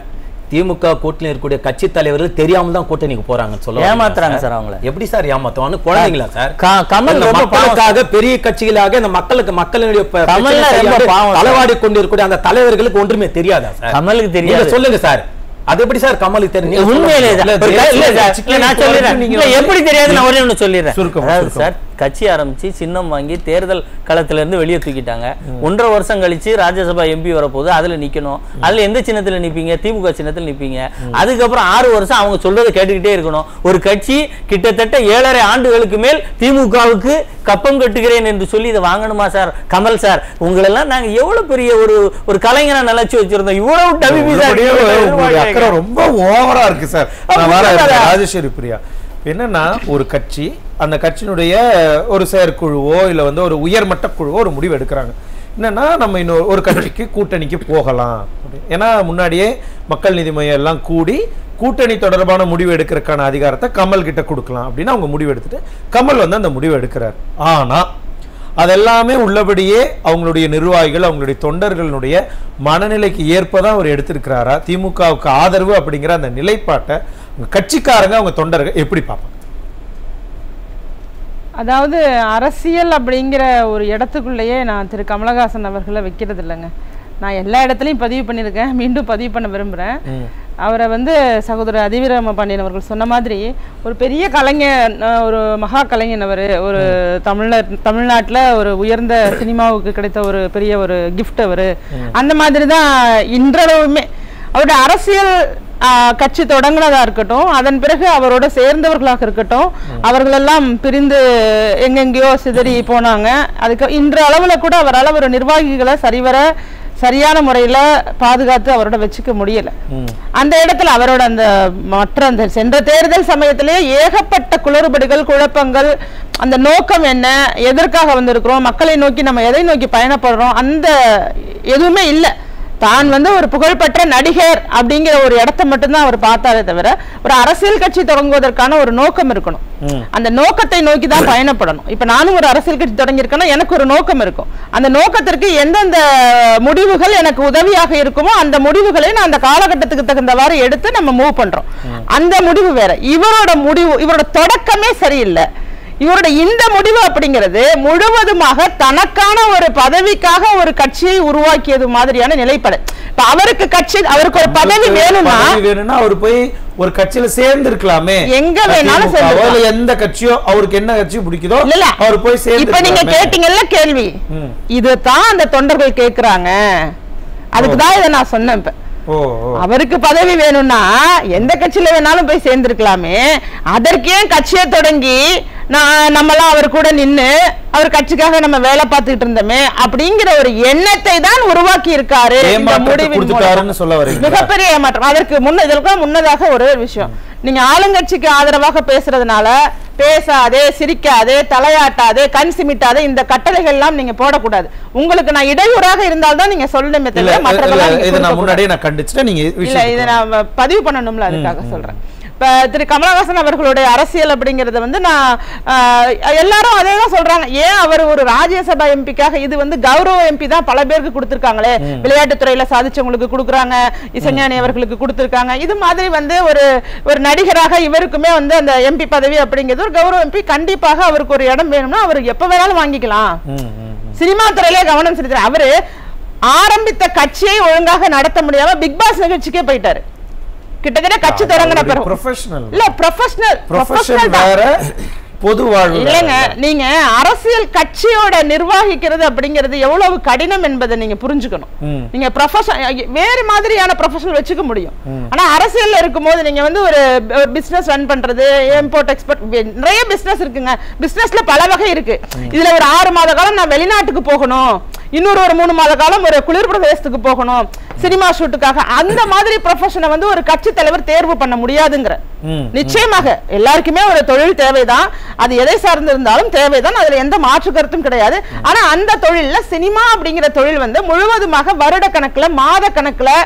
திமுக கூட்டணி இருக்கக்கூடிய கட்சி தலைவர்கள் தெரியாம தான் கூட்டணிக்கு போறாங்கன்னு சொல்ல ஏமாத்துறாங்க சார் அவங்கள. எப்படி சார் ஏமாத்துவாங்க குழந்தைங்களா சார் க- கமல் இந்த ரொம்ப பாவம் மக்களுக்காக பெரிய கட்சிகளாக இந்த மக்களுக்கு மக்களுடைய ப- கமல்ல பிரச்சனை ரொம்ப கையாண்டு பாவம் சார். களவாடி கொண்டு இருக்கக்கூடிய அந்த தலைவர்களுக்கு ஒன்றுமே தெரியாதா சார் கமலுக்கு நீங்க தெரியாது சொல்லுங்க சார் அது எப்படி சார் கமலுக்கு தெரியும் நீங்க உண்மையிலே சொல்லுங்க. சார். ஒரு க- இல்ல சார், இல்ல நான் சொல்லிடுறேன். நீங்க இல்ல, வந்து- எப்படி தெரியாது நான் ஒரே ஒண்ணு சொல்லிடுறேன் சுருக்கம், அதாவது சுருக்கம். சார் கட்சி ஆரம்பிச்சு சின்னம் வாங்கி தேர்தல் களத்துல இருந்து வெளியே தூக்கிட்டாங்க ஒன்றரை வருஷம் கழிச்சு ராஜ்யசபா எம்பி வரப்போகுது அதுல நிக்கணும் அதுல எந்த சின்னத்துல நிப்பீங்க திமுக சின்னத்துல நிப்பீங்க அதுக்கப்புறம் ஆறு வருஷம் அவங்க சொல்றதை கேட்டுக்கிட்டே இருக்கணும் ஒரு கட்சி கிட்டத்தட்ட ஏழரை ஆண்டுகளுக்கு மேல் திமுகவுக்கு கப்பம் கட்டுகிறேன் என்று சொல்லி இதை வாங்கணுமா சார் கமல் சார் உங்களெல்லாம் நாங்க எவ்வளவு பெரிய ஒரு ஒரு கலைஞரை நிலைச்சு வச்சிருந்தோம் இவ்வளவு டபிபி சார் உங்களுடைய உங்களுடைய அக்கறை ரொம்ப ஓவரா இருக்கு சார் நான் அப்படி வரேன் சொல்லாத. ராஜேஸ்வரி பிரியா என்னன்னா ஒரு கட்சி அந்த கட்சியினுடைய ஒரு செயற்குழுவோ இல்ல வந்து ஒரு உயர்மட்ட குழுவோ ஒரு முடிவு எடுக்கிறாங்க என்னன்னா நம்ம இன்னொரு ஒரு கட்சிக்கு கூட்டணிக்கு போகலாம் அப்படி. ஏன்னா முன்னாடியே மக்கள் நீதி மையம் எல்லாம் கூடி கூட்டணி தொடர்பான முடிவு எடுக்கிறதுக்கான அதிகாரத்தை கமல் கிட்ட கொடுக்கலாம் அப்படின்னு அவங்க முடிவு எடுத்துட்டு கமல் வந்து அந்த முடிவு எடுக்கிறார் ஆனா அதெல்லாமே உள்ளபடியே அவங்களுடைய நிர்வாகிகள் அவங்களுடைய தொண்டர்களுடைய மனநிலைக்கு ஏற்பதான் அவர் எடுத்திருக்கிறாரா திமுகவுக்கு ஆதரவு அப்படிங்கிற அந்த நிலைப்பாட்டை உங்க கட்சிக்காரங்க அவங்க தொண்டர்கள் எப்படி பார்ப்பாங்க அதாவது அரசியல் அப்படிங்கிற ஒரு இடத்துக்குள்ளேயே நான் திரு கமலஹாசன் அவர்களை வைக்கிறது இல்லைங்க நான் எல்லா இடத்துலையும் பதிவு பண்ணியிருக்கேன் மீண்டும் பதிவு பண்ண விரும்புகிறேன் அவரை வந்து சகோதரர் அதிவீரம பாண்டியன் அவர்கள் சொன்ன மாதிரி ஒரு பெரிய கலைஞர் அஹ், ஒரு மகா கலைஞன் அவர் ஒரு தமிழர் தமிழ்நாட்டில் ஒரு உயர்ந்த சினிமாவுக்கு கிடைத்த ஒரு பெரிய ஒரு கிஃப்ட் அவர் அந்த மாதிரி தான் இன்றளவுமே அவருடைய அரசியல் ஆஹ், கட்சி தொடங்கினதா இருக்கட்டும் அதன் பிறகு அவரோட சேர்ந்தவர்களாக இருக்கட்டும் அவர்களெல்லாம் பிரிந்து எங்கெங்கேயோ சிதறி போனாங்க அதுக்கு இன்ற அளவுல கூட அவரால் ஒரு நிர்வாகிகளை சரிவர சரியான முறையில பாதுகாத்து அவரோட வச்சுக்க முடியல அந்த இடத்துல அவரோட அந்த மற்ற அந்த சென்ற தேர்தல் சமயத்திலே ஏகப்பட்ட குளறுபடிகள் குழப்பங்கள் அந்த நோக்கம் என்ன எதற்காக வந்திருக்கிறோம் மக்களை நோக்கி நம்ம எதை நோக்கி பயணப்படுறோம் அந்த எதுவுமே இல்லை தான் வந்து ஒரு புகழ்பெற்ற நடிகர் அப்படிங்கிற ஒரு இடத்த மட்டும்தான் அவர் பார்த்தாரே தவிர ஒரு அரசியல் கட்சி தொடங்குவதற்கான ஒரு நோக்கம் இருக்கணும் அந்த நோக்கத்தை நோக்கி தான் பயணப்படணும் இப்ப நானும் ஒரு அரசியல் கட்சி தொடங்கியிருக்கேன்னா எனக்கு ஒரு நோக்கம் இருக்கும் அந்த நோக்கத்திற்கு எந்தெந்த முடிவுகள் எனக்கு உதவியாக இருக்குமோ அந்த முடிவுகளை நான் அந்த காலகட்டத்துக்கு தகுந்தவாறு எடுத்து நம்ம மூவ் பண்றோம் அந்த முடிவு வேற இவரோட முடிவு இவரோட தொடக்கமே சரியில்லை இவரோட இந்த முடிவு அப்படிங்கிறது முழுவதுமாக தனக்கான ஒரு பதவிக்காக ஒரு கட்சியை உருவாக்கியது மாதிரியான நிலைப்பாடு இப்ப அவருக்கு கட்சி அவருக்கு ஒரு பதவி வேணும்னா பதவி வேணும்னா அவர் போய் ஒரு கட்சியில சேர்ந்து இருக்கலாமே எங்க வேணாலும் சேர்ந்துக்கலாம். எந்த கட்சியோ அவருக்கு என்ன கட்சி பிடிக்குதோ இல்ல இல்ல அவர் போய் சேர்ந்து இப்ப நீங்க இருக்கலாமே. கேட்டீங்கல்ல கேள்வி ம். இதுதான் அந்த தொண்டர்கள் கேக்குறாங்க அதுக்கு தான் இதை நான் சொன்னேன் இப்ப ஓ ஓ அவருக்கு பதவி வேணும்னா எந்த கட்சியில வேணாலும் போய் சேர்ந்திருக்கலாமே அதற்கு ஏன் கட்சியை தொடங்கி நான் நம்மளாம் அவர் கூட நின்னு அவர் கட்சிக்காக நம்ம வேலை பார்த்துக்கிட்டு இருந்தோமே அப்படிங்கிற ஒரு எண்ணத்தை தான் உருவாக்கி இருக்காரு இந்த ஏமாற்றத்தை முடிவின் மூலம். கொடுத்துட்டாருன்னு சொல்ல வரீங்களா? மிகப்பெரிய ஏமாற்றம் அதற்கு முன்ன இதற்கு முன்னதாக ஒரு விஷயம் நீங்க ஆளுங்கட்சிக்கு ஆதரவாக பேசுறதுனால பேசாதே சிரிக்காதே தலையாட்டாதே கண் சிமிட்டாதே இந்த கட்டளைகள் எல்லாம் நீங்க போடக்கூடாது உங்களுக்கு நான் இடையூறாக இருந்தால்தான் நீங்க சொல்லணுமே இல்ல தவிர மற்றதெல்லாம் நீங்க இல்ல, இதை நான் கொடுக்கக்கூடாது. முன்னாடியே நான் கண்டிச்சுட்டேன் நீங்க இல்ல விஷயம் இதை நான் பதிவு பண்ணணும்ல அதுக்காக சொல்றேன் இப்ப திரு கமலஹாசன் அவர்களுடைய அரசியல் அப்படிங்கறத வந்து நான் ஆஹ், எல்லாரும் அதே தான் சொல்றாங்க ஏன் அவர் ஒரு ராஜ்யசபா எம்பிக்காக இது வந்து கௌரவ எம்பி தான் பல பேருக்கு கொடுத்திருக்காங்களே விளையாட்டுத்துறையில சாதிச்சவங்களுக்கு கொடுக்குறாங்க இசைஞானி அவர்களுக்கு கொடுத்திருக்காங்க இது மாதிரி வந்து ஒரு ஒரு நடிகராக இவருக்குமே வந்து அந்த எம்பி பதவி அப்படிங்கிறது ஒரு கௌரவ எம்பி கண்டிப்பாக அவருக்கு ஒரு இடம் வேணும்னா அவர் எப்ப வேணாலும் வாங்கிக்கலாம் சினிமா துறையிலே கவனம் செலுத்துற அவரு ஆரம்பித்த கட்சியை ஒழுங்காக நடத்த முடியாம பிக் பாஸ் நிகழ்ச்சிக்கே போயிட்டாரு கிட்டத்தட்ட கட்சி தொடங்கின பிறகு ப்ரொஃபஷனல் இல்ல ப்ரொஃபஷனல் ப்ரொஃபஷன் வேற பொது வாழ்வு இல்லைங்க நீங்க அரசியல் கட்சியோட நிர்வகிக்கிறது அப்படிங்கிறது எவ்வளவு கடினம் என்பதை நீங்க புரிஞ்சுக்கணும் ம். நீங்க ப்ரொஃபஷன் வேறு மாதிரியான ப்ரொஃபஷனல் வச்சுக்க முடியும் ஆனா அரசியல்ல இருக்கும்போது நீங்க வந்து ஒரு பிசினஸ் ரன் பண்றது இம்போர்ட் எக்ஸ்போர்ட் நிறைய பிசினஸ் இருக்குங்க பிசினஸ்ல பல வகை இருக்கு இதுல ஒரு ஆறு மாத காலம் நான் வெளிநாட்டுக்கு போகணும் இன்னொரு ஒரு மூணு மாத காலம் ஒரு குளிர் பிரதேசத்துக்கு போகணும் சினிமா ஷூட்டுக்காக அந்த மாதிரி ப்ரொஃபஷனை வந்து ஒரு கட்சி தலைவர் தேர்வு பண்ண முடியாதுங்கிற ம், நிச்சயமாக எல்லாருக்குமே ஒரு தொழில் தேவைதான் அது எதை சார்ந்து இருந்தாலும் தேவைதான் அதுல எந்த மாற்று கருத்தும் கிடையாது ஆனா அந்த தொழில்ல சினிமா அப்படிங்கிற தொழில் வந்து முழுவதுமாக வருட கணக்குல மாத கணக்குல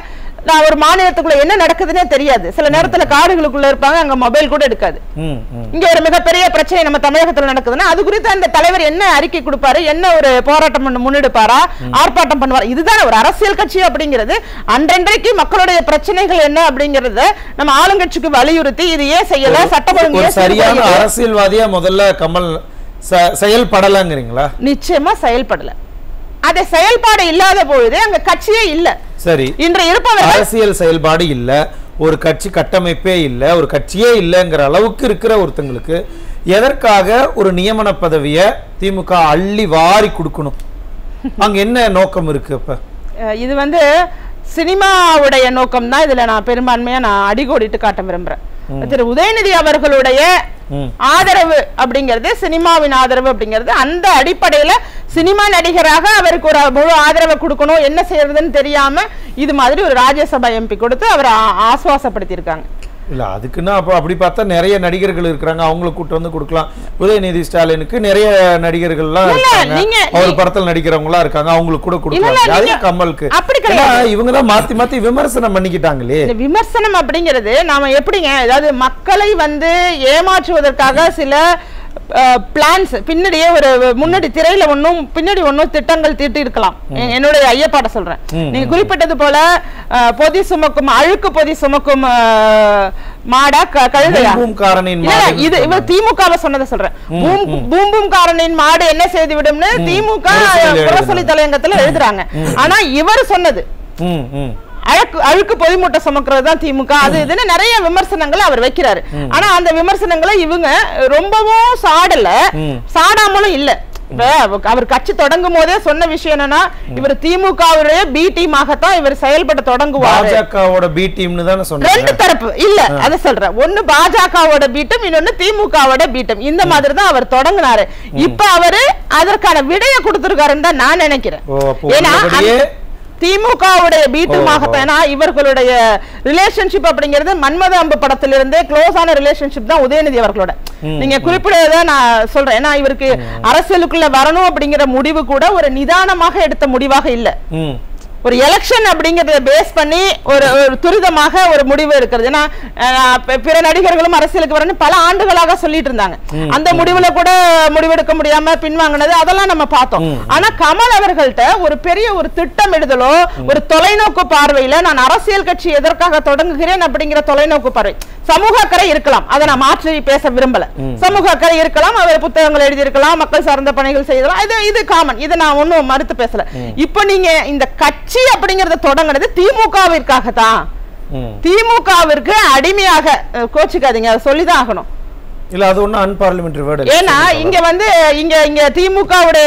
நான் ஒரு மாநிலத்துக்குள்ள என்ன நடக்குதுன்னே தெரியாது சில நேரத்துல காடுகளுக்குள்ள இருப்பாங்க அங்க மொபைல் கூட எடுக்காது ம் ம் இங்க ஒரு மிகப்பெரிய பிரச்சனை நம்ம தமிழகத்துல நடக்குதுன்னா அது குறித்து அந்த தலைவர் என்ன அறிக்கை கொடுப்பாரு என்ன ஒரு போராட்டம் பண்ண முன்னெடுப்பாரா ஆர்ப்பாட்டம் பண்ணுவார் இதுதான் ஒரு அரசியல் கட்சி அப்படிங்கிறது அன்றன்றைக்கு மக்களுடைய பிரச்சனைகள் என்ன அப்படிங்கறத நம்ம ஆளுங்கட்சிக்கு வலியுறுத்தி இது ஏன் செய்யல சட்டம் ஒழுங்கு ஒரு ஏன் சரியான சீர்குலையுது? அரசியல்வாதியா முதல்ல கமல் ச- செயல்படலங்கிறீங்களா நிச்சயமா செயல்படல அது செயல்பாடு இல்லாத பொழுது அங்க கட்சியே இல்ல சரி இன்று இருப்பவர்கள் அரசியல் செயல்பாடு இல்ல ஒரு கட்சி கட்டமைப்பே இல்ல ஒரு கட்சியே இல்லைங்கிற அளவுக்கு இருக்கிற ஒருத்தங்களுக்கு எதற்காக ஒரு நியமன பதவியை திமுக அள்ளி வாரி கொடுக்கணும் அங்க என்ன நோக்கம் இருக்கு அப்ப அஹ் இது வந்து சினிமாவுடைய நோக்கம் தான் இதுல நான் பெரும்பான்மையா நான் அடிகோடிட்டு காட்ட விரும்புறேன் திரு உதயநிதி அவர்களுடைய ஆதரவு அப்படிங்கிறது சினிமாவின் ஆதரவு அப்படிங்கிறது அந்த அடிப்படையில சினிமா நடிகராக அவருக்கு ஒரு முழு ஆதரவை கொடுக்கணும் என்ன செய்யறதுன்னு தெரியாம இது மாதிரி ஒரு ராஜ்யசபா எம்பி கொடுத்து அவரை ஆ- ஆசுவாசப்படுத்தியிருக்காங்க இல்ல அதுக்குன்னா அப்ப அப்படி பார்த்தா நிறைய நடிகர்கள் இருக்கிறாங்க அவங்களுக்கு கூட்டு வந்து கொடுக்கலாம் உதயநிதி ஸ்டாலினுக்கு நிறைய நடிகர்கள்லாம் இல்ல, இருக்காங்க நீங்க- அவர் நீ- படத்துல நடிக்கிறவங்களா இருக்காங்க அவங்களுக்கு கூட இல்ல, கொடுக்கலாம் அது நீங்க- கமலுக்கு அப்படி ஏன்னா கிடையாது. இவங்க தான் மாத்தி மாத்தி விமர்சனம் பண்ணிக்கிட்டாங்களே இந்த விமர்சனம் அப்படிங்கிறது நாம எப்படிங்க அதாவது மக்களை வந்து ஏமாற்றுவதற்காக சில பிளான்ஸ் பின்னாடியே ஒரு முன்னாடி திரையில ஒண்ணும் பின்னாடி ஒண்ணும் திட்டங்கள் தீட்டி இருக்கலாம் எ- என்னுடைய ஐயப்பாட்ட சொல்றேன் நீங்க குறிப்பிட்டது போல அஹ், பொதி சுமக்கும் அழுக்கு பொதி சுமக்கும் அஹ், மாடா க- கழுதையா பூம் காரனின் இல்ல, மாடுன்னு இது இவர் திமுகவை சொன்னதை சொல்றேன் பூம் பூம் பூம் காரனின் மாடு என்ன செய்து விடும்னு திமுக முரசொலி முரசொலி தலையங்கத்துல எழுதுறாங்க ஆனா இவர் சொன்னது ம் ம் அழுக்கு அழுக்கு பொதுமூட்டை சுமக்கிறது தான் திமுக அது இதுன்னு நிறைய விமர்சனங்களை அவர் வைக்கிறாரு ஆனா அந்த விமர்சனங்களை இவங்க ரொம்பவும் சாடல சாடாமலும் இல்ல இப்ப அவ- அவர் கட்சி தொடங்கும் போதே சொன்ன விஷயம் என்னன்னா இவர் திமுகவுடைய பி டீமாகத்தான் இவர் செயல்பட தொடங்குவாரு பாஜகவோட பி டீம்னு தானே ரெண்டு சொன்னாங்க தரப்பு இல்ல அத சொல்றேன் ஒண்ணு பாஜகவோட பீட்டம் இன்னொன்னு திமுகவோட பீட்டம் இந்த மாதிரி தான் அவர் தொடங்கினாரு இப்ப அவரு அதற்கான விடைய கொடுத்திருக்காருன்னு தான் நான் நினைக்கிறேன் ஓ, அப்போ ஏன்னா உள்ளபடியே- அந்த திமுகவுடைய பீட்டுமாக ஏன்னா இவர்களுடைய ரிலேஷன்ஷிப் அப்படிங்கிறது மன்மத அம்பு படத்திலிருந்தே க்ளோஸான ரிலேஷன்ஷிப் தான் உதயநிதி அவர்களோட நீங்க குறிப்பிடுறத நான் சொல்றேன் ஏன்னா இவருக்கு அரசியலுக்குள்ள வரணும் அப்படிங்கிற முடிவு கூட ஒரு நிதானமாக எடுத்த முடிவாக இல்ல ம் ஒரு எலெக்ஷன் அப்படிங்கறத பேஸ் பண்ணி ஒரு ஒரு துரிதமாக ஒரு முடிவு எடுக்கிறது ஏன்னா அஹ், பி- பிற நடிகர்களும் அரசியலுக்கு வரணும் பல ஆண்டுகளாக சொல்லிட்டு இருந்தாங்க அந்த முடிவுல கூட முடிவெடுக்க முடியாம பின்வாங்கினது அதெல்லாம் நம்ம பார்த்தோம் ஆனா கமல் அவர்கள்ட்ட ஒரு பெரிய ஒரு திட்டமிடுதலோ ஒரு தொலைநோக்கு பார்வையில நான் அரசியல் கட்சி எதற்காக தொடங்குகிறேன் அப்படிங்கிற தொலைநோக்கு பார்வை சமூக அக்கறை இருக்கலாம் அதை நான் மாற்றி பேச விரும்பல சமூக அக்கறை இருக்கலாம் அவர் புத்தகங்கள் எழுதியிருக்கலாம் மக்கள் சார்ந்த பணிகள் செய்யலாம் இது இது காமன் இதை நான் ஒண்ணும் மறுத்து பேசல இப்போ நீங்க இந்த கட்சி அப்படிங்கறத தொடங்குனது திமுகவிற்காக தான் ம் திமுகவிற்கு அடிமையாக அஹ், கோச்சிக்காதீங்க அதை சொல்லிதான் ஆகணும் இல்ல அது ஒண்ணும் அன்பார்லிமெண்டரி வேர்டு ஏன்னா இங்க வந்து இங்க இங்க திமுகவுடைய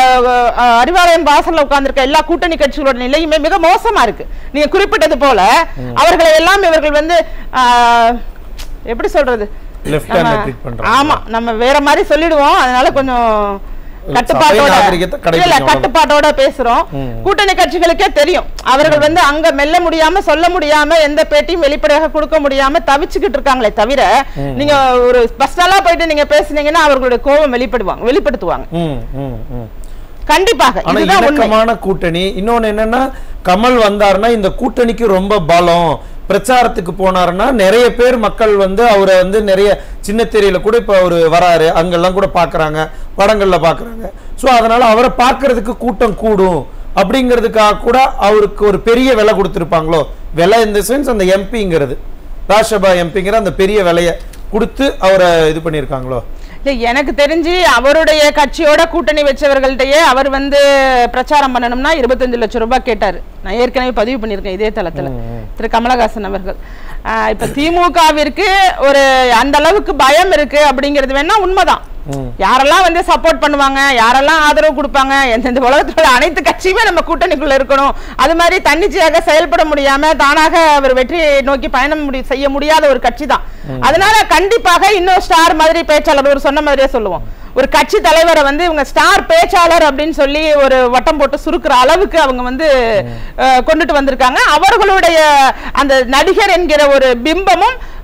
அறிவாலயம் வாசல்ல உட்கார்ந்திருக்க எல்லா கூட்டணி கட்சிகளோட நிலையுமே மிக மோசமா இருக்கு நீங்க குறிப்பிட்டது போல அவர்களை எல்லாம் இவர்கள் வந்து ஆஹ், எப்படி சொல்றது லெஃப்ட் ஹேண்ட் நம்ம- ட்ரீட் பண்றாங்க ஆமா நம்ம வேற மாதிரி சொல்லிடுவோம் அதனால கொஞ்சம் கட்டுப்பாட்டோட நாகரிகத்தை இல்ல கடைபிடிக்கணும். கட்டுப்பாட்டோட பேசுறோம் கூட்டணி கட்சிகளுக்கே தெரியும் அவர்கள் வந்து அங்க மெல்ல முடியாம சொல்ல முடியாம எந்த பேட்டியும் வெளிப்படையாக கொடுக்க முடியாம தவிச்சுக்கிட்டு இருக்காங்களே தவிர நீங்க ஒரு பர்சனலா போயிட்டு நீங்க பேசுனீங்கன்னா அவர்களுடைய கோபம் வெளிப்படுவாங்க வெளிப்படுத்துவாங்க ம் ம் ம் கண்டிப்பாக ஆனா இதுதான் உண்மை இணக்கமான கூட்டணி இன்னொன்னு என்னன்னா கமல் வந்தாருன்னா இந்த கூட்டணிக்கு ரொம்ப பலம் பிரச்சாரத்துக்கு போனாருன்னா நிறைய பேர் மக்கள் வந்து அவரை வந்து நிறைய சின்ன திரையில கூட இப்ப அவரு வராரு அங்கெல்லாம் கூட பாக்குறாங்க படங்கள்ல பாக்குறாங்க சோ அதனால அவரை பார்க்கிறதுக்கு கூட்டம் கூடும் அப்படிங்கிறதுக்காக கூட அவருக்கு ஒரு பெரிய விலை கொடுத்திருப்பாங்களோ விலை இந்த சென்ஸ் அந்த எம்பிங்கிறது ராஜ்யசபா எம்பிங்கிற அந்த பெரிய விலையை கொடுத்து அவரை இது பண்ணியிருக்காங்களோ இல்ல, எனக்கு தெரிஞ்சு அவருடைய கட்சியோட கூட்டணி வச்சவர்கள்ட்டயே அவர் வந்து பிரச்சாரம் பண்ணணும்னா இருபத்தஞ்சு லட்சம் ரூபாய் கேட்டாரு நான் ஏற்கனவே பதிவு பண்ணியிருக்கேன் இதே தளத்துல திரு கமலஹாசன் அவர்கள் ஆஹ் இப்ப திமுகவிற்கு ஒரு அந்த அளவுக்கு பயம் இருக்கு அப்படிங்கிறது வேணா உண்மைதான் யாரெல்லாம் வந்து சப்போர்ட் பண்ணுவாங்க யாரெல்லாம் ஆதரவு கொடுப்பாங்க எந்த இந்த உலகத்துல உள்ள அனைத்து கட்சியுமே நம்ம கூட்டணிக்குள்ள இருக்கணும் அது மாதிரி தன்னிச்சையாக செயல்பட முடியாம தானாக அவர் வெற்றியை நோக்கி பயணம் முடி செய்ய முடியாத ஒரு கட்சி தான் அதனால கண்டிப்பாக இன்னும் ஸ்டார் மாதிரி பேச்சாளர் ஒரு சொன்ன மாதிரியே சொல்லுவோம் ஒரு கட்சி தலைவரை வந்து இவங்க ஸ்டார் பேச்சாளர் அப்படின்னு சொல்லி ஒரு வட்டம் போட்டு சுருக்குற அளவுக்கு அவங்க வந்து அஹ், கொண்டுட்டு வந்திருக்காங்க அவர்களுடைய அந்த நடிகர் என்கிற ஒரு பிம்பமும்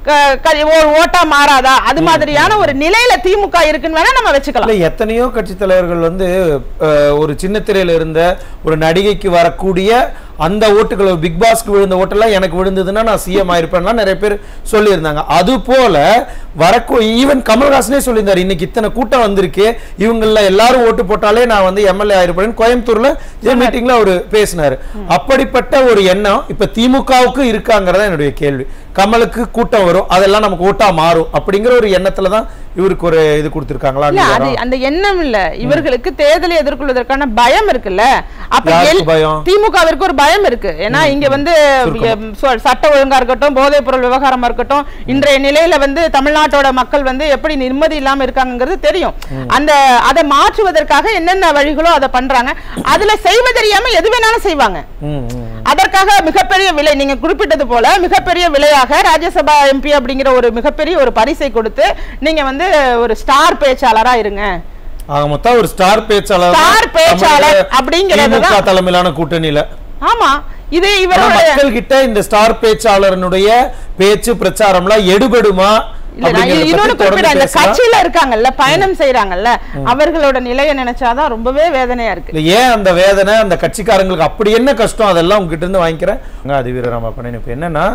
க- க- ஒரு ஓட்டா மாறாதா அது மாதிரியான ஒரு நிலையில திமுக இருக்குன்னு வேணா நம்ம வச்சுக்கலாம் இல்ல எத்தனையோ கட்சி தலைவர்கள் வந்து அஹ், ஒரு சின்ன திரையில இருந்த ஒரு நடிகைக்கு வரக்கூடிய அந்த ஓட்டுகள் பிக் பாஸ்க்கு விழுந்த ஓட்டெல்லாம் எனக்கு விழுந்ததுன்னா நான் சிஎம் ஆயிருப்பேன்லாம் நிறைய பேர் சொல்லியிருந்தாங்க அது போல வரக்கூ ஈவன் கமல்ஹாசனே சொல்லியிருந்தாரு இன்னைக்கு இத்தனை கூட்டம் வந்திருக்கு இவங்கள எல்லாரும் ஓட்டு போட்டாலே நான் வந்து எம்எல்ஏ ஆயிருப்பேன் கோயம்புத்தூர்ல இதே மீட்டிங்ல அவரு பேசினாரு அப்படிப்பட்ட ஒரு எண்ணம் இப்ப திமுகவுக்கு இருக்காங்கிறதா என்னுடைய கேள்வி கமலுக்கு கூட்டம் வரும் அதெல்லாம் நமக்கு ஓட்டா மாறும் அப்படிங்கிற ஒரு எண்ணத்துல தான் இவருக்கு ஒரு இது கொடுத்திருக்காங்களா இல்ல அது அங்கீகாரம்? அந்த எண்ணம் இல்ல இவர்களுக்கு தேர்தலை எதிர்கொள்வதற்கான பயம் இருக்குல்ல அப்ப யாருக்கு எல்- பயம்? திமுகவிற்கு ஒரு பயம் இருக்கு ஏன்னா இங்க வந்து எம், சொ- சட்ட ஒழுங்கா இருக்கட்டும் போதைப் பொருள் விவகாரமா இருக்கட்டும் இன்றைய நிலையில வந்து தமிழ்நாட்டோட மக்கள் வந்து எப்படி நிம்மதி இல்லாம இருக்காங்கிறது தெரியும் அந்த அதை மாற்றுவதற்காக என்னென்ன வழிகளோ அதை பண்றாங்க அதுல செய்வதறியாம எது வேணாலும் செய்வாங்க ம், ம். அதற்காக மிகப்பெரிய விலை நீங்க குறிப்பிட்டது போல மிகப்பெரிய விலையாக ராஜ்யசபா எம்பி அப்படிங்கிற ஒரு மிகப்பெரிய ஒரு பரிசை கொடுத்து நீங்க வந்து ஒரு ஸ்டார் பேச்சாளரா இருங்க ஆக மொத்தம் ஒரு ஸ்டார் பேச்சாளர் Star தான் பேச்சாளர் தமிழக அப்படிங்கிறது திமுக தான். தலைமையிலான கூட்டணியில ஆமா இது ஆனா இவரோட மக்கள் கிட்ட இந்த ஸ்டார் பேச்சாளரனுடைய பேச்சு பிரச்சாரம்லாம் எடுபடுமா இல்ல நான் அப்படிங்கறத இன்னொன்னு பத்தி தொடர்ந்து குறிப்பிட இந்த பேசலாம். கட்சியில இருக்காங்கல்ல பயணம் செய்யறாங்கல்ல அவர்களோட நிலையை நினைச்சாதான் ரொம்பவே வேதனையா இருக்கு இல்ல ஏன் அந்த வேதனை அந்த கட்சிக்காரங்களுக்கு அப்படி என்ன கஷ்டம் அதெல்லாம் உங்ககிட்ட இருந்து வாங்கிக்கிறேன் அங்க அது வீரராமப்பண்ணன் இப்ப என்னன்னா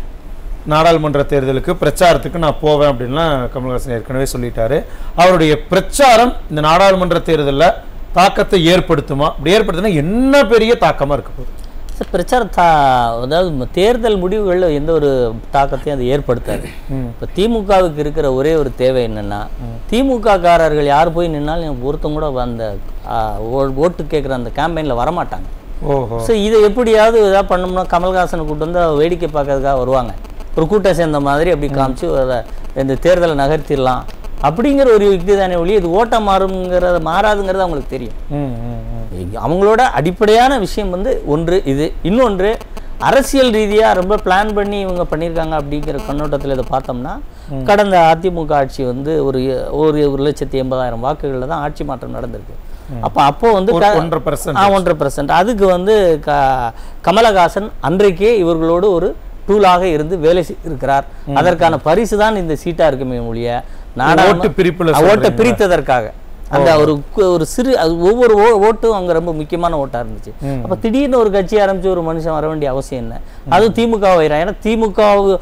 நாடாளுமன்ற தேர்தலுக்கு பிரச்சாரத்துக்கு நான் போவேன் அப்படின்லாம் கமல்ஹாசன் ஏற்கனவே சொல்லிட்டாரு அவருடைய பிரச்சாரம் இந்த நாடாளுமன்ற தேர்தல்ல தாக்கத்தை ஏற்படுத்துமா அப்படி ஏற்படுத்தினா என்ன பெரிய தாக்கமா இருக்க போகுது சார் பிரச்சார தா அதாவது ம- தேர்தல் முடிவுகளில் எந்த ஒரு தாக்கத்தையும் அது ஏற்படுத்தாது இப்போ திமுகவுக்கு இருக்கிற ஒரே ஒரு தேவை என்னன்னா திமுக காரர்கள் யார் போய் நின்னாலும் எனக்கு ஒருத்தங்க கூட அந்த ஆ, ஓ- ஓட்டு கேட்குற அந்த கேம்பெயினில் வரமாட்டாங்க ஓஹோ ஸோ இதை எப்படியாவது இதாக பண்ணோம்னா கமல்ஹாசனை கூட்டு வந்து அவ வேடிக்கை பார்க்கறதுக்காக வருவாங்க ஒரு கூட்டம் சேர்ந்த மாதிரி அப்படி காமிச்சு அதை இந்த தேர்தலை நகர்த்திடலாம் அப்படிங்கிற ஒரு யுக்தி தானே ஒழி இது ஓட்டம் மாறுங்கிறத மாறாதுங்கிறது அவங்களுக்கு தெரியும் ம், ம், ம். அவங்களோட அடிப்படையான விஷயம் வந்து ஒன்று இது இன்னொன்று அரசியல் ரீதியாக ரொம்ப பிளான் பண்ணி இவங்க பண்ணியிருக்காங்க அப்படிங்கிற கண்ணோட்டத்தில் இதை பார்த்தோம்னா கடந்த அதிமுக ஆட்சி வந்து ஒரு ஒரு ஒரு லட்சத்தி எண்பதாயிரம் வாக்குகளில் தான் ஆட்சி மாற்றம் நடந்திருக்கு அப்போ அப்போ வந்து ஒரு க- ஒன்றரை percent. ஆ, ஒன்றரை பர்சன்ட் அதுக்கு வந்து க கமலஹாசன் அன்றைக்கே இவர்களோடு ஒரு டூலாக இருந்து வேலை இருக்கிறார் அதற்கான பரிசு தான் இந்த சீட்டா இருக்குமே ஒழிய நாடாளும- ஓட்டு பிரிப்புல ஆ, ஓட்டை சொல்றீங்களா? பிரித்ததற்காக அந்த ஒரு கு- ஒரு சிறு அது ஒவ்வொரு ஓ- ஓட்டும் அங்க ரொம்ப முக்கியமான ஓட்டா இருந்துச்சு அப்ப திடீர்னு ஒரு கட்சி ஆரம்பிச்சு ஒரு மனுஷன் வர வேண்டிய அவசியம் என்ன அது திமுக வைரா ஏன்னா திமுக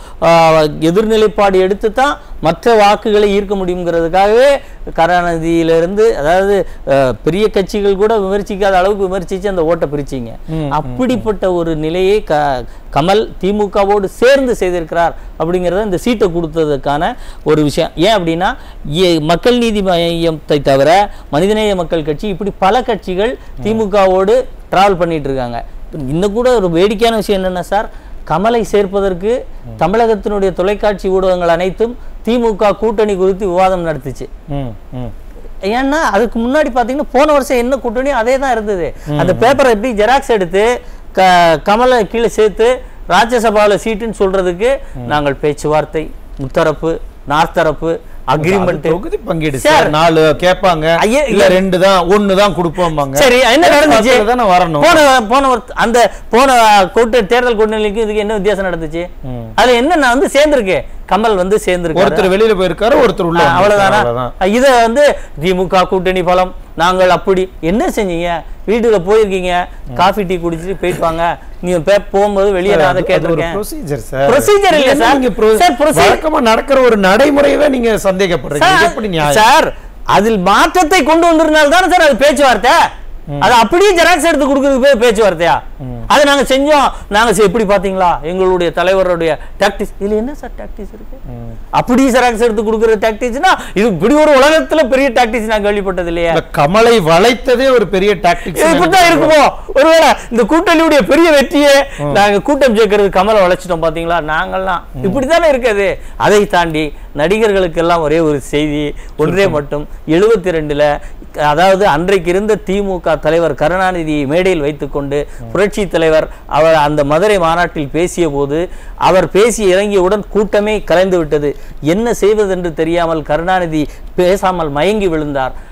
எதிர்நிலைப்பாடு எடுத்து தான் மற்ற வாக்குகளை ஈர்க்க முடியுங்கிறதுக்காகவே கருணாநிதியிலிருந்து அதாவது அஹ், பெரிய கட்சிகள் கூட விமர்சிக்காத அளவுக்கு விமர்சிச்சு அந்த ஓட்டை பிரிச்சிங்க அப்படிப்பட்ட ஒரு நிலையை க கமல் திமுகவோடு சேர்ந்து செய்திருக்கிறார் அப்படிங்கிறத இந்த சீட்டை கொடுத்ததுக்கான ஒரு விஷயம் ஏன் அப்படின்னா ஏ- மக்கள் நீதி மையத்தை தவிர மனிதநேய மக்கள் கட்சி இப்படி பல கட்சிகள் திமுகவோடு டிராவல் பண்ணிட்டு இருக்காங்க இன்னும் கூட ஒரு வேடிக்கையான விஷயம் என்னன்னா சார் கமலை சேர்ப்பதற்கு தமிழகத்தினுடைய தொலைக்காட்சி ஊடகங்கள் அனைத்தும் திமுக கூட்டணி குறித்து விவாதம் நடத்துச்சு ம், ம். ஏன்னா அதுக்கு முன்னாடி பார்த்தீங்கன்னா போன வருஷம் என்ன கூட்டணி அதே தான் இருந்தது அந்த பேப்பரை எப்படி ஜெராக்ஸ் எடுத்து க கமலை கீழே சேர்த்து ராஜ்யசபாவில் சீட்டுன்னு சொல்றதுக்கு நாங்கள் பேச்சுவார்த்தை முத்தரப்பு நார்த்தரப்பு அக்ரிமெண்ட் அது தொகுதி பங்கீடு சார். சார் நாலு கேட்பாங்க ஐயே, இல்ல ரெண்டு தான் ஒண்ணு தான் கொடுப்போம்பாங்க சரி என்ன நடந்துச்சு தானே வரணும் போன போன ஒரு- அந்த போன கூட்ட தேர்தல் கூட்டணிக்கு இதுக்கு என்ன வித்தியாசம் நடந்துச்சு அதுல என்ன நான் வந்து சேர்ந்திருக்கு கமல் வந்து சேர்ந்திருக்காரு ஒருத்தர் வெளியில போயிருக்காரு ஒருத்தர் உள்ள ஆ, வந்திருக்காரு. அவ்வளவுதானா அவ்வளவுதான் இதை வந்து திமுக கூட்டணி பலம் நாங்கள் அப்படி என்ன செஞ்சீங்க வீட்டுல போயிருக்கீங்க காஃபி டீ குடிச்சிட்டு போயிட்டு வாங்க நீங்க பே- போகும்போது வெளியே நான் அதை அது ஒரு கேட்டிருக்கேன் procedure சார். Procedure இல்ல என்ன சார். நீங்க pro- சார், procedure- வழக்கமா நடக்கிற ஒரு நடைமுறையவே நீங்க சந்தேகப்படுறீங்க இது எப்படி சார், நியாயம் சார் அதில் மாற்றத்தை கொண்டு வந்திருந்தால் தானே சார் அது பேச்சுவார்த்தை அது அப்படியே ஜெராக்ஸ் எடுத்து கொடுக்கறதுக்கு பேர் பேச்சுவார்த்தையா அதை நாங்க செஞ்சோம் நாங்க செ- எப்படி பாத்தீங்களா எங்களுடைய தலைவருடைய டாக்டிஸ் இதுல என்ன சார் டாக்டிஸ் இருக்கு அப்படி ஜெராக்ஸ் எடுத்து கொடுக்குற டாக்டிஸ்னா இது இப்படி ஒரு உலகத்துல பெரிய டாக்டிஸ் நான் கேள்விப்பட்டது இல்லையா இந்த கமலை வளைத்ததே ஒரு பெரிய டாக்டிக்ஸ் இது இப்படித்தான் இருக்குமோ ஒருவேளை இந்த கூட்டணியுடைய பெரிய வெற்றியே நாங்க கூட்டம் சேர்க்கறது கமலை வளைச்சிட்டோம் பாத்தீங்களா நாங்கெல்லாம் இப்படித்தானே இருக்குது அதை தாண்டி நடிகர்களுக்கெல்லாம் ஒரே ஒரு செய்தி ஒன்றே மட்டும் எழுபத்தி ரெண்டுல அதாவது அன்றைக்கு இருந்த திமுக தலைவர் கருணாநிதியை மேடையில் வைத்துக்கொண்டு புரட்சி தலைவர் அவர் அந்த மதுரை மாநாட்டில் பேசிய போது அவர் பேசி இறங்கியவுடன் கூட்டமே கலைந்து விட்டது என்ன செய்வதென்று தெரியாமல் கருணாநிதி பேசாமல் மயங்கி விழுந்தார்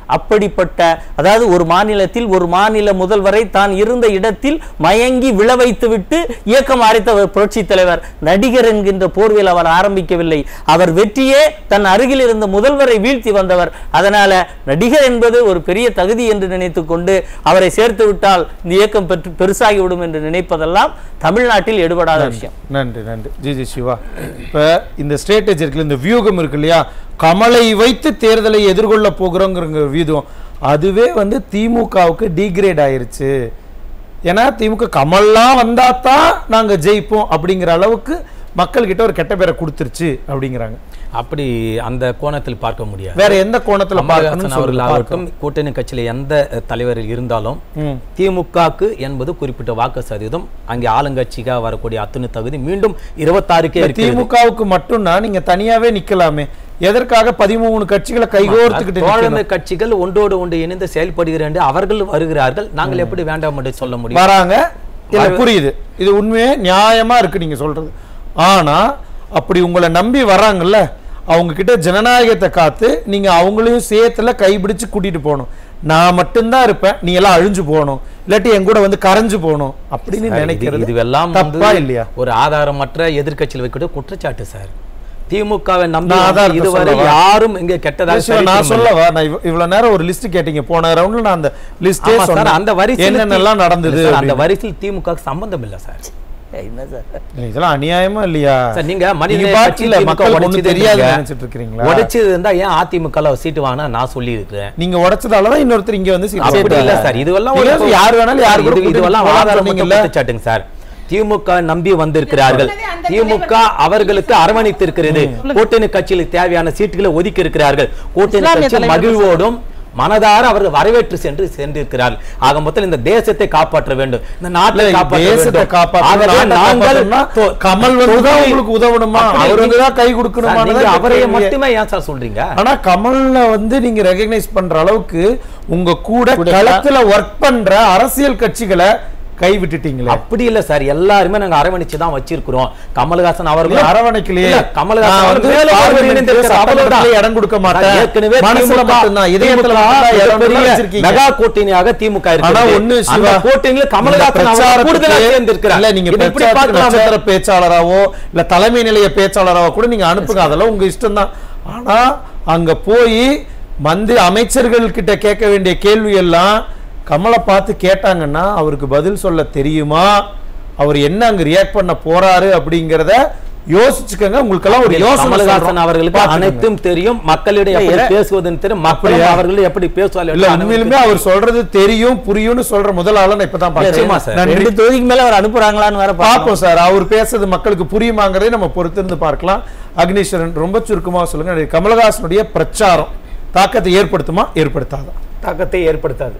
அப்படிப்பட்ட அதாவது ஒரு மாநிலத்தில் ஒரு மாநில முதல்வரை தான் இருந்த இடத்தில் மயங்கி விழ வைத்துவிட்டு இயக்கம் ஆரம்பித்த புரட்சி தலைவர் நடிகர் என்கின்ற போர்வையில் அவர் ஆரம்பிக்கவில்லை அவர் வெற்றியே தன் அருகில் இருந்த முதல்வரை வீழ்த்தி வந்தவர் அதனால நடிகர் என்பது ஒரு பெரிய தகுதி என்று நினைத்துக் கொண்டு அவரை சேர்த்து விட்டால் இந்த இயக்கம் பெற்று பெருசாகிவிடும் என்று நினைப்பதெல்லாம் தமிழ்நாட்டில் எடுபடாத விஷயம் நன்றி நன்றி ஜி ஜி சிவா இப்ப இந்த ஸ்ட்ராட்டஜி இருக்குல்ல இந்த வியூகம் இருக்கு இல்லையா கமலை வைத்து தேர்தலை எதிர்கொள்ள போகிறோங்கிற வியூகம் அதுவே வந்து திமுகவுக்கு டிகிரேட் ஆயிருச்சு ஏன்னா திமுக கமல்லாம் வந்தா தான் நாங்க ஜெயிப்போம் அப்படிங்கிற அளவுக்கு மக்கள்கிட்ட ஒரு கெட்ட பேரை கொடுத்துருச்சு அப்படிங்கிறாங்க அப்படி அந்த கோணத்தில் பார்க்க முடியாது வேற எந்த கோணத்துல பார்க்கணும்னு கமலஹாசன் சொல்லுங்க, அவர்களாகட்டும் பார்க்கணும். கூட்டணி கட்சியில எந்த அஹ், தலைவர் இருந்தாலும் ம். திமுகக்கு என்பது குறிப்பிட்ட வாக்கு சதவீதம் அங்கே ஆளுங்கட்சிக்காக வரக்கூடிய அத்தனை தகுதி மீண்டும் இருபத்தாறுக்கே இந்த இருக்கிறது திமுகவுக்கு மட்டும்னா நீங்க தனியாவே நிக்கலாமே எதற்காக பதிமூணு கட்சிகளை கைகோர்த்துக்கிட்டு தோழமை நிக்கணும்? கட்சிகள் ஒன்றோடு ஒன்று இணைந்து செயல்படுகிறேன் அவர்கள் வருகிறார்கள் நாங்கள் எப்படி வேண்டாம் என்று சொல்ல முடியும் வராங்க இல்ல புரியுது இது உண்மையே நியாயமா இருக்கு நீங்க சொல்றது ஆனா அப்படி உங்களை நம்பி வராங்கல்ல அவங்க கிட்ட ஜனநாயகத்தை காத்து நீங்க அவங்களையும் சேர்த்துல கைபிடிச்சு கூட்டிட்டு போகணும் நான் மட்டும்தான் இருப்பேன் நீ எல்லாம் அழிஞ்சு போகணும் இல்லாட்டி என் கூட வந்து கரைஞ்சு போகணும் அப்படின்னு சார், இது- நினைக்கிறது இதுவெல்லாம் வந்து தப்பா இல்லையா ஒரு ஆதாரமற்ற எதிர்க்கட்சியில் வைக்கிற குற்றச்சாட்டு சார் திமுகவை நம்பி நான் வந்து ஆதாரத்தை இதுவரை சொல்லவா? யாரும் இங்க கெட்டதாக சிவா, நான் சொல்லவா நான் இவ்வ- இவ்வளவு நேரம் ஒரு லிஸ்ட் கேட்டீங்க போன ரவுண்ட்ல நான் அந்த லிஸ்டே ஆமா சார், சொன்னேன் அந்த வரிசையில் என்னென்னலாம் நடந்தது சார், அந்த அப்படின்னு. வரிசையில் திமுக சம்பந்தம் இல்ல சார் என்ன சார் இதெல்லாம் அநியாயமா இல்லையா சார் நீங்க மனித நீங்க நேய பாட்டு கட்சி இல்ல, திமுக மக்களுக்கு ஒண்ணும் உடைச்சது தெரியாது இல்லைங்க. நினைச்சிட்டு இருக்கிறீங்களா உடைச்சது இருந்தா ஏன் அதிமுக ல சீட்டு வாங்கினா நான் சொல்லி இருக்கிறேன் நீங்க உடைச்சதாலதான் இன்னொருத்தர் இங்க வந்து சீட்டு அப்படி இல்ல போட்டாங்க. சார் இதுவெல்லாம் நீங்க ஒரு யார் வேணாலும் யார் கூட இது- இதுவெல்லாம் கூட்டணி ஆதாரம் போடலாம்னு மட்டும் சொன்னீங்கல்ல? குற்றச்சாட்டுங்க சார் திமுக நம்பி வந்திருக்கிறார்கள் சொன்னதே அந்த திமுக தலைவர் அவர்களுக்கு அரவணைத்து இருக்கிறது கூட்டணி கட்சிகளுக்கு தேவையான சீட்டுகளை ஒதுக்கி இருக்கிறார்கள் கூட்டணி இஸ்லாமிய கட்சி தலைவர் மகிழ்வோடும் மனதார அவர்கள் வரவேற்று சென்று சென்றிருக்கிறார்கள் ஆக மொத்தம் இந்த தேசத்தை காப்பாற்ற வேண்டும் இந்த நாட்டை இல்ல, காப்பாற்ற தேசத்தை வேண்டும் காப்பாற்றணும், ஆகவே நாட்டை நாங்கள் காப்பாற்றணும்னா தொ- கமல் வந்து தான் தொகுதி- உங்களுக்கு உதவணுமா? அப்படி அவர் வந்து நீங்க- தான் கை கொடுக்கணுமா? சார், நீங்க அதான் அவரையே கேள்வியே. மட்டுமே ஏன் சார் சொல்றீங்க ஆனா கமல்ல வந்து நீங்க ரெகக்னைஸ் பண்ற அளவுக்கு உங்க கூட களத்துல ஒர்க் பண்ற அரசியல் கட்சிகளை கை விட்டுட்டீங்களே அப்படி இல்ல சார் எல்லாருமே நாங்க அரவணைச்சு தான் வச்சிருக்கிறோம் கமலஹாசன் அவர்கள் இல்ல, அரவணைக்கலையே. இல்ல, கமலஹாசன் நான் அவர்கள் வந்து மேலும் ஒரு பார்லிமெண்ட் இணைந்திருக்கிற சட்டமன்றத்திலே அவ்வளவுதான். இடம் கொடுக்க மாட்டேன். சார், ஏற்கனவே மனசுல திமுக மட்டும்தான், இதயத்துல திமுக மட்டும்தான் இடம் பெரிய வச்சிருக்கீங்க. மெகா கூட்டணியாக திமுக ஆனா இருக்கிறது. ஒண்ணு அந்த சிவா, கூட்டணியில் இந்த கமலஹாசன் அவர்கள் பிரச்சாரத்துக்கு- கூடுதலாக சேர்ந்திருக்கிறார். இல்ல, நீங்க இதை இப்படி பிரச்சாரத்துக்கு பார்க்கலாம் நட்சத்திர பேச்சாளராவோ இல்ல தலைமை நிலைய பேச்சாளராவோ கூட நீங்க அனுப்புங்க அதெல்லாம் உங்க இஷ்டம் தான் ஆனா அங்க போய் மந்திரி அமைச்சர்கள் கிட்ட கேட்க வேண்டிய கேள்வி எல்லாம் கமலை பார்த்து கேட்டாங்கன்னா அவருக்கு பதில் சொல்ல தெரியுமா அவர் என்ன அங்க ரியாக்ட் பண்ண போறாரு அப்படிங்கறத யோசிச்சுக்கங்க உங்களுக்கெல்லாம் ஒரு யோசனை கமலஹாசன் சொல்றோம். அவர்களுக்கு பார்த்துக்கங்க. அனைத்தும் தெரியும் மக்களிடம் எப்படி இல்ல, பேசுவதுன்னு தெரியும் மக்களும் அப்படியா? அவர்கள் எப்படி பேசுவார்கள் இல்ல என்று உண்மையிலுமே அவர் சொல்றது தெரியும் புரியும்னு சொல்ற முதல் ஆளை நான் இப்பதான் நிச்சயமா பார்க்கிறேன் சார். நன்றி ரெண்டு தொகுதிக்கு மேல அவர் அனுப்புறாங்களான்னு வேற பார்க்கணும். பார்ப்போம் சார் அவர் பேசுறது மக்களுக்கு புரியுமாங்கிறதை நம்ம பொறுத்திருந்து பார்க்கலாம் அக்னீஸ்வரன் ரொம்ப சுருக்கமா சொல்லுங்க நடிகர் கமலஹாசனுடைய பிரச்சாரம் தாக்கத்தை ஏற்படுத்துமா ஏற்படுத்தாதா தாக்கத்தை ஏற்படுத்தாது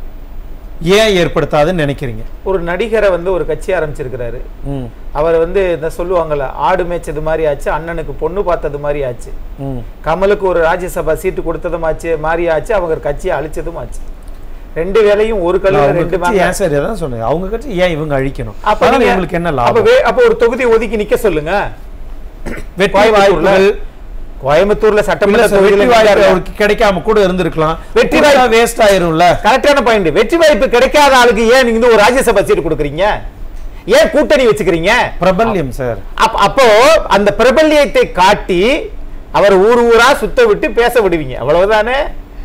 ஏன் ஏற்படுத்தாதுன்னு நினைக்கிறீங்க ஒரு நடிகரை வந்து ஒரு கட்சி ஆரம்பிச்சிருக்கிறாரு ம், அவர் வந்து இந்த சொல்லுவாங்கல்ல ஆடு மேய்ச்சது மாதிரி ஆச்சு அண்ணனுக்கு பொண்ணு பார்த்தது மாதிரி ஆச்சு ம். கமலுக்கு ஒரு ராஜ்யசபா சீட்டு கொடுத்ததும் ஆச்சு மாதிரி ஆச்சு அவங்க கட்சியை அழிச்சதும் ஆச்சு ரெண்டு வேலையும் ஒரு கல்லுல அவங்க ரெண்டு கட்சி மாங்காய். ஏன் சார் அதான் சொன்னேன் அவங்க கட்சி ஏன் இவங்க அழிக்கணும் அப்ப அதனால நீங்க- உங்களுக்கு என்ன அப்ப லாபம் வே- அப்ப ஒரு தொகுதி ஒதுக்கி நிக்க சொல்லுங்க வெற்றி கோயம்புத்தூர்ல வாய்ப்புகள் கோயம்புத்தூர்ல இல்ல சட்டமன்ற சார், வெற்றி வாய்ப்பு தொகுதியில் அவருக்கு கிடைக்காம கூட இருந்திருக்கலாம் வெற்றி வெற்றி வாய்ப்பு- வேஸ்ட் ஆயிரும்ல கரெக்டான பாயிண்ட் வெற்றி வாய்ப்பு கிடைக்காத ஆளுக்கு ஏன் நீங்க வந்து ஒரு ராஜ்யசபா சீட்டு கொடுக்குறீங்க ஏன் கூட்டணி வச்சுக்கிறீங்க பிரபல்யம் சார் அப்ப- அப்போ அந்த பிரபல்யத்தை காட்டி அவர் ஊர் ஊரா சுத்த விட்டு பேச விடுவீங்க அவ்வளவுதானே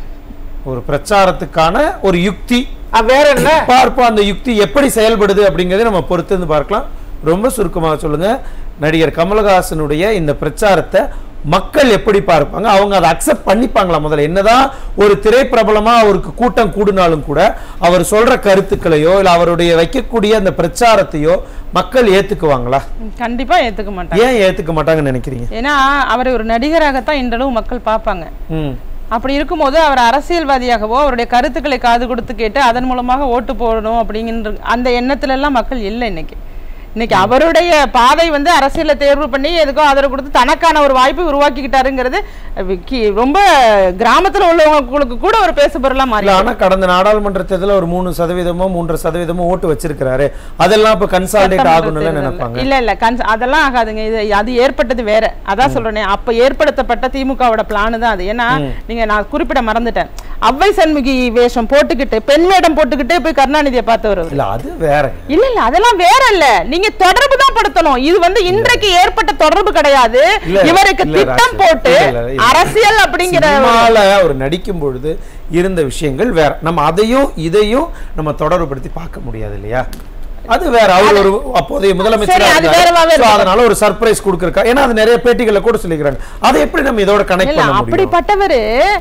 ஒரு பிரச்சாரத்துக்கான ஒரு யுக்தி அஹ் வேற என்ன பார்ப்போம் அந்த யுக்தி எப்படி செயல்படுது அப்படிங்கறதை நம்ம பொறுத்திருந்து பார்க்கலாம் ரொம்ப சுருக்கமாக சொல்லுங்க நடிகர் கமலஹாசனுடைய இந்த பிரச்சாரத்தை மக்கள் எப்படி பார்ப்பாங்க அவங்க அதை அக்செப்ட் பண்ணிப்பாங்களா முதல்ல என்னதான் ஒரு திரைப்பிரபலமா அவருக்கு கூட்டம் கூடினாலும் கூட அவர் சொல்ற கருத்துக்களையோ இல்ல அவருடைய வைக்கக்கூடிய அந்த பிரச்சாரத்தையோ மக்கள் ஏத்துக்குவாங்களா கண்டிப்பா ஏத்துக்க மாட்டாங்க ஏன் ஏத்துக்க மாட்டாங்கன்னு நினைக்கிறீங்க ஏன்னா அவரை ஒரு நடிகராகத்தான் இன்றளவு மக்கள் பார்ப்பாங்க ம் அப்படி இருக்கும்போது அவர் அரசியல்வாதியாகவோ அவருடைய கருத்துக்களை காது கொடுத்து கேட்டு அதன் மூலமாக ஓட்டு போடணும் அப்படிங்கிற அந்த எண்ணத்துல எல்லாம் மக்கள் இல்லை இன்னைக்கு இன்னைக்கு அவருடைய பாதை வந்து அரசியல தேர்வு பண்ணி எதுக்கோ ஆதரவு கொடுத்து தனக்கான ஒரு வாய்ப்பை உருவாக்கிக்கிட்டாருங்கிறது அஹ், கி- ரொம்ப கிராமத்துல உள்ளவங்களுக்கு கூட ஒரு பேசுபொருளா மாறி இல்ல ஆனா கடந்த நாடாளுமன்ற தேர்தலில் ஒரு மூணு சதவீதமோ மூன்று சதவீதமோ ஓட்டு வச்சிருக்கிறாரு அதெல்லாம் இப்ப கன்சாலிடேட் ஆகணும்னு சட்டமன்ற நினைப்பாங்க இல்ல இல்ல கன்ஸ் அதெல்லாம் ஆகாதுங்க இது அது ஏற்பட்டது வேற அதான் சொல்றேனே அப்ப ஏற்படுத்தப்பட்ட திமுகவோட பிளான் தான் அது ஏன்னா நீங்க நான் குறிப்பிட மறந்துட்டேன் அவ்வை சண்முகி வேஷம் போட்டுக்கிட்டு பெண் வேடம் போட்டுக்கிட்டு போய் கருணாநிதியை பார்த்தவர் அவரு. இல்ல அது வேற இல்ல இல்ல அதெல்லாம் வேற இல்ல நீங்க தொடர்பு தான் படுத்தணும் இது வந்து இன்றைக்கு ஏற்பட்ட தொடர்பு கிடையாது இல்ல, இவருக்கு இல்ல, திட்டம் ராஜா. போட்டு இல்ல, இல்ல, இல்ல. அரசியல் அப்படிங்கிற ஒரு- சினிமால அவர் நடிக்கும் பொழுது இருந்த விஷயங்கள் வேற நம்ம அதையும் இதையும் நம்ம தொடர்புபடுத்தி பார்க்க முடியாது இல்லையா அது வேற அவர் ஒரு அப்போதைய முதலமைச்சரா சரி, அது இருந்தாரு. வேறவாவே So, இருக்கட்டும். அதனால ஒரு சர்ப்ரைஸ் கொடுக்கறக்கா ஏன்னா அது நிறைய பேட்டிகள்ல கூட சொல்லிக்கிறாங்க அதை எப்படி நம்ம இதோட கனெக்ட் இல்ல பண்ண முடியும் அப்படிப்பட்டவரு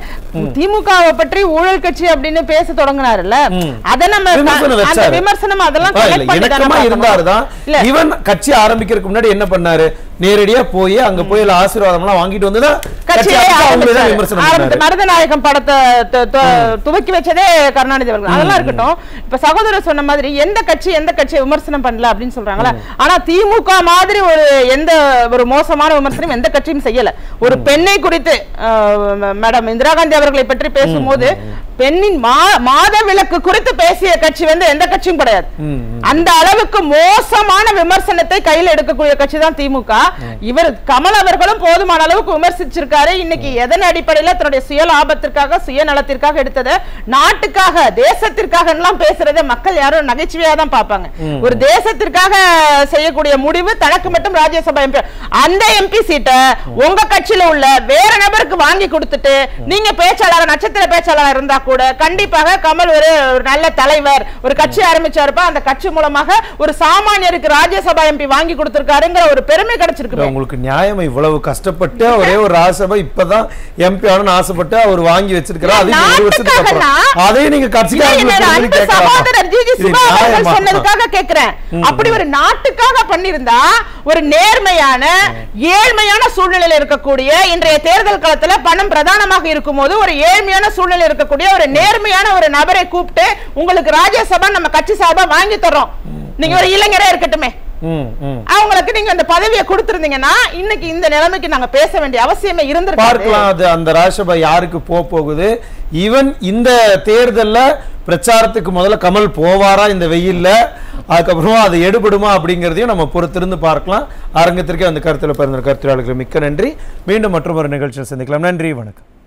திமுகவை பற்றி ஊழல் கட்சி அப்படின்னு பேச தொடங்கினாருல்ல அத நம்ம விமர்சனம் அந்த வச்சாரு. விமர்சனம் அதெல்லாம் ஆ, connect இல்ல, பண்ணி தானே இணக்கமா பார்க்கணும். இருந்தாருதான் இல்ல இவன் கட்சி ஆரம்பிக்கிறதுக்கு முன்னாடி என்ன பண்ணாரு நேரடியா போய் அங்க போய் எல்லாம் ஆசீர்வாதம் எல்லாம் வாங்கிட்டு வந்துதான் கட்சி கட்சியை ஆரம்பிச்சு அவங்களே தான் ஆரம்பிச்சாரு. விமர்சனம் ஆரம்பிச்சு பண்ணாரு மருதநாயகம் படத்தை து- து- துவக்கி வச்சதே கருணாநிதி அவர்கள் அதெல்லாம் இருக்கட்டும் இப்ப சகோதரர் சொன்ன மாதிரி எந்த கட்சி எந்த கட்சியை விமர்சனம் பண்ணல அப்படின்னு சொல்றாங்களா ஆனா திமுக மாதிரி ஒரு எந்த ஒரு மோசமான விமர்சனம் எந்த கட்சியும் செய்யல ஒரு பெண்ணை குறித்து அஹ், மேடம் இந்திரா காந்தி அவர்களை பற்றி பேசும்போது பெண்ணின் மா- மாத விலக்கு குறித்து பேசிய கட்சி வந்து எந்த கட்சியும் கிடையாது அந்த அளவுக்கு மோசமான விமர்சனத்தை கையில் எடுக்கக்கூடிய கட்சி தான் திமுக இவர் கமல் அவர்களும் போதுமான அளவுக்கு விமர்சிச்சிருக்காரு இன்னைக்கு எதன் அடிப்படையில தன்னுடைய சுய லாபத்திற்காக சுயநலத்திற்காக எடுத்ததை நாட்டுக்காக தேசத்திற்காக எல்லாம் பேசுறதை மக்கள் யாரும் நகைச்சுவையா தான் பார்ப்பாங்க ஒரு தேசத்திற்காக செய்யக்கூடிய முடிவு தனக்கு மட்டும் ராஜ்யசபா எம்பி அந்த எம்பி சீட்டை உங்க கட்சியில உள்ள வேற நபருக்கு வாங்கி கொடுத்துட்டு நீங்க பேச்சாளர் நட்சத்திர பேச்சாளர் இருந்தா கூட கண்டிப்பாக கமல் ஒரு ஒரு நல்ல தலைவர் ஒரு கட்சி ஆரம்பிச்சாருப்பா அந்த கட்சி மூலமாக ஒரு சாமானியருக்கு ராஜ்யசபா எம்பி வாங்கி கொடுத்திருக்காருங்கிற ஒரு பெருமை கிடைச்சிருக்கு இல்ல, உங்களுக்கு நியாயம் இவ்வளவு கஷ்டப்பட்டு ஒரே ஒரு ராஜ்யசபா இப்பதான் எம்பி ஆகணும்னு ஆசைப்பட்டு அவர் வாங்கி வச்சிருக்கிறார் அது ஒரு வருஷத்துக்கு அப்புறம் நாட்டுக்காகனா? அதையும் நீங்க இல்ல, என்னோட அன்பு சகோதரர் ஜிஜி சிவா அவர்கள் சொன்னதுக்காக கேக்குறேன் அப்படி ஒரு நாட்டுக்காக பண்ணிருந்தா ஒரு நேர்மையான ஏழ்மையான சூழ்நிலையில இருக்கக்கூடிய இன்றைய தேர்தல் காலத்துல பணம் பிரதானமாக இருக்கும் போது ஒரு ஏழ்மையான சூழ்நிலை இருக்கக்கூடிய ஒரு நேர்மையான ஒரு நபரை கூப்பிட்டு உங்களுக்கு ராஜ்யசபா நம்ம கட்சி சார்பா வாங்கி தர்றோம் நீங்க ஒரு இளைஞரே இருக்கட்டுமே அவங்களுக்கு நீங்க அந்த பதவியை கொடுத்திருந்தீங்கன்னா இன்னைக்கு இந்த நிலைமைக்கு நாங்க பேச வேண்டிய அவசியமே இருந்திருக்காது பார்க்கலாம் அது அந்த ராஜ்யசபா யாருக்கு போக போகுது ஈவன் இந்த தேர்தல்ல பிரச்சாரத்துக்கு முதல்ல கமல் போவாரா இந்த வெயில்ல அதுக்கப்புறமா அது எடுபடுமா அப்படிங்கிறதையும் நம்ம பொறுத்திருந்து பார்க்கலாம் அரங்கத்திற்கே அந்த கருத்துல பிறந்த கருத்துரையாளர்களுக்கு மிக்க நன்றி மீண்டும் மற்றொரு நிகழ்ச்சியில் சந்திக்கலாம் நன்றி வணக்கம்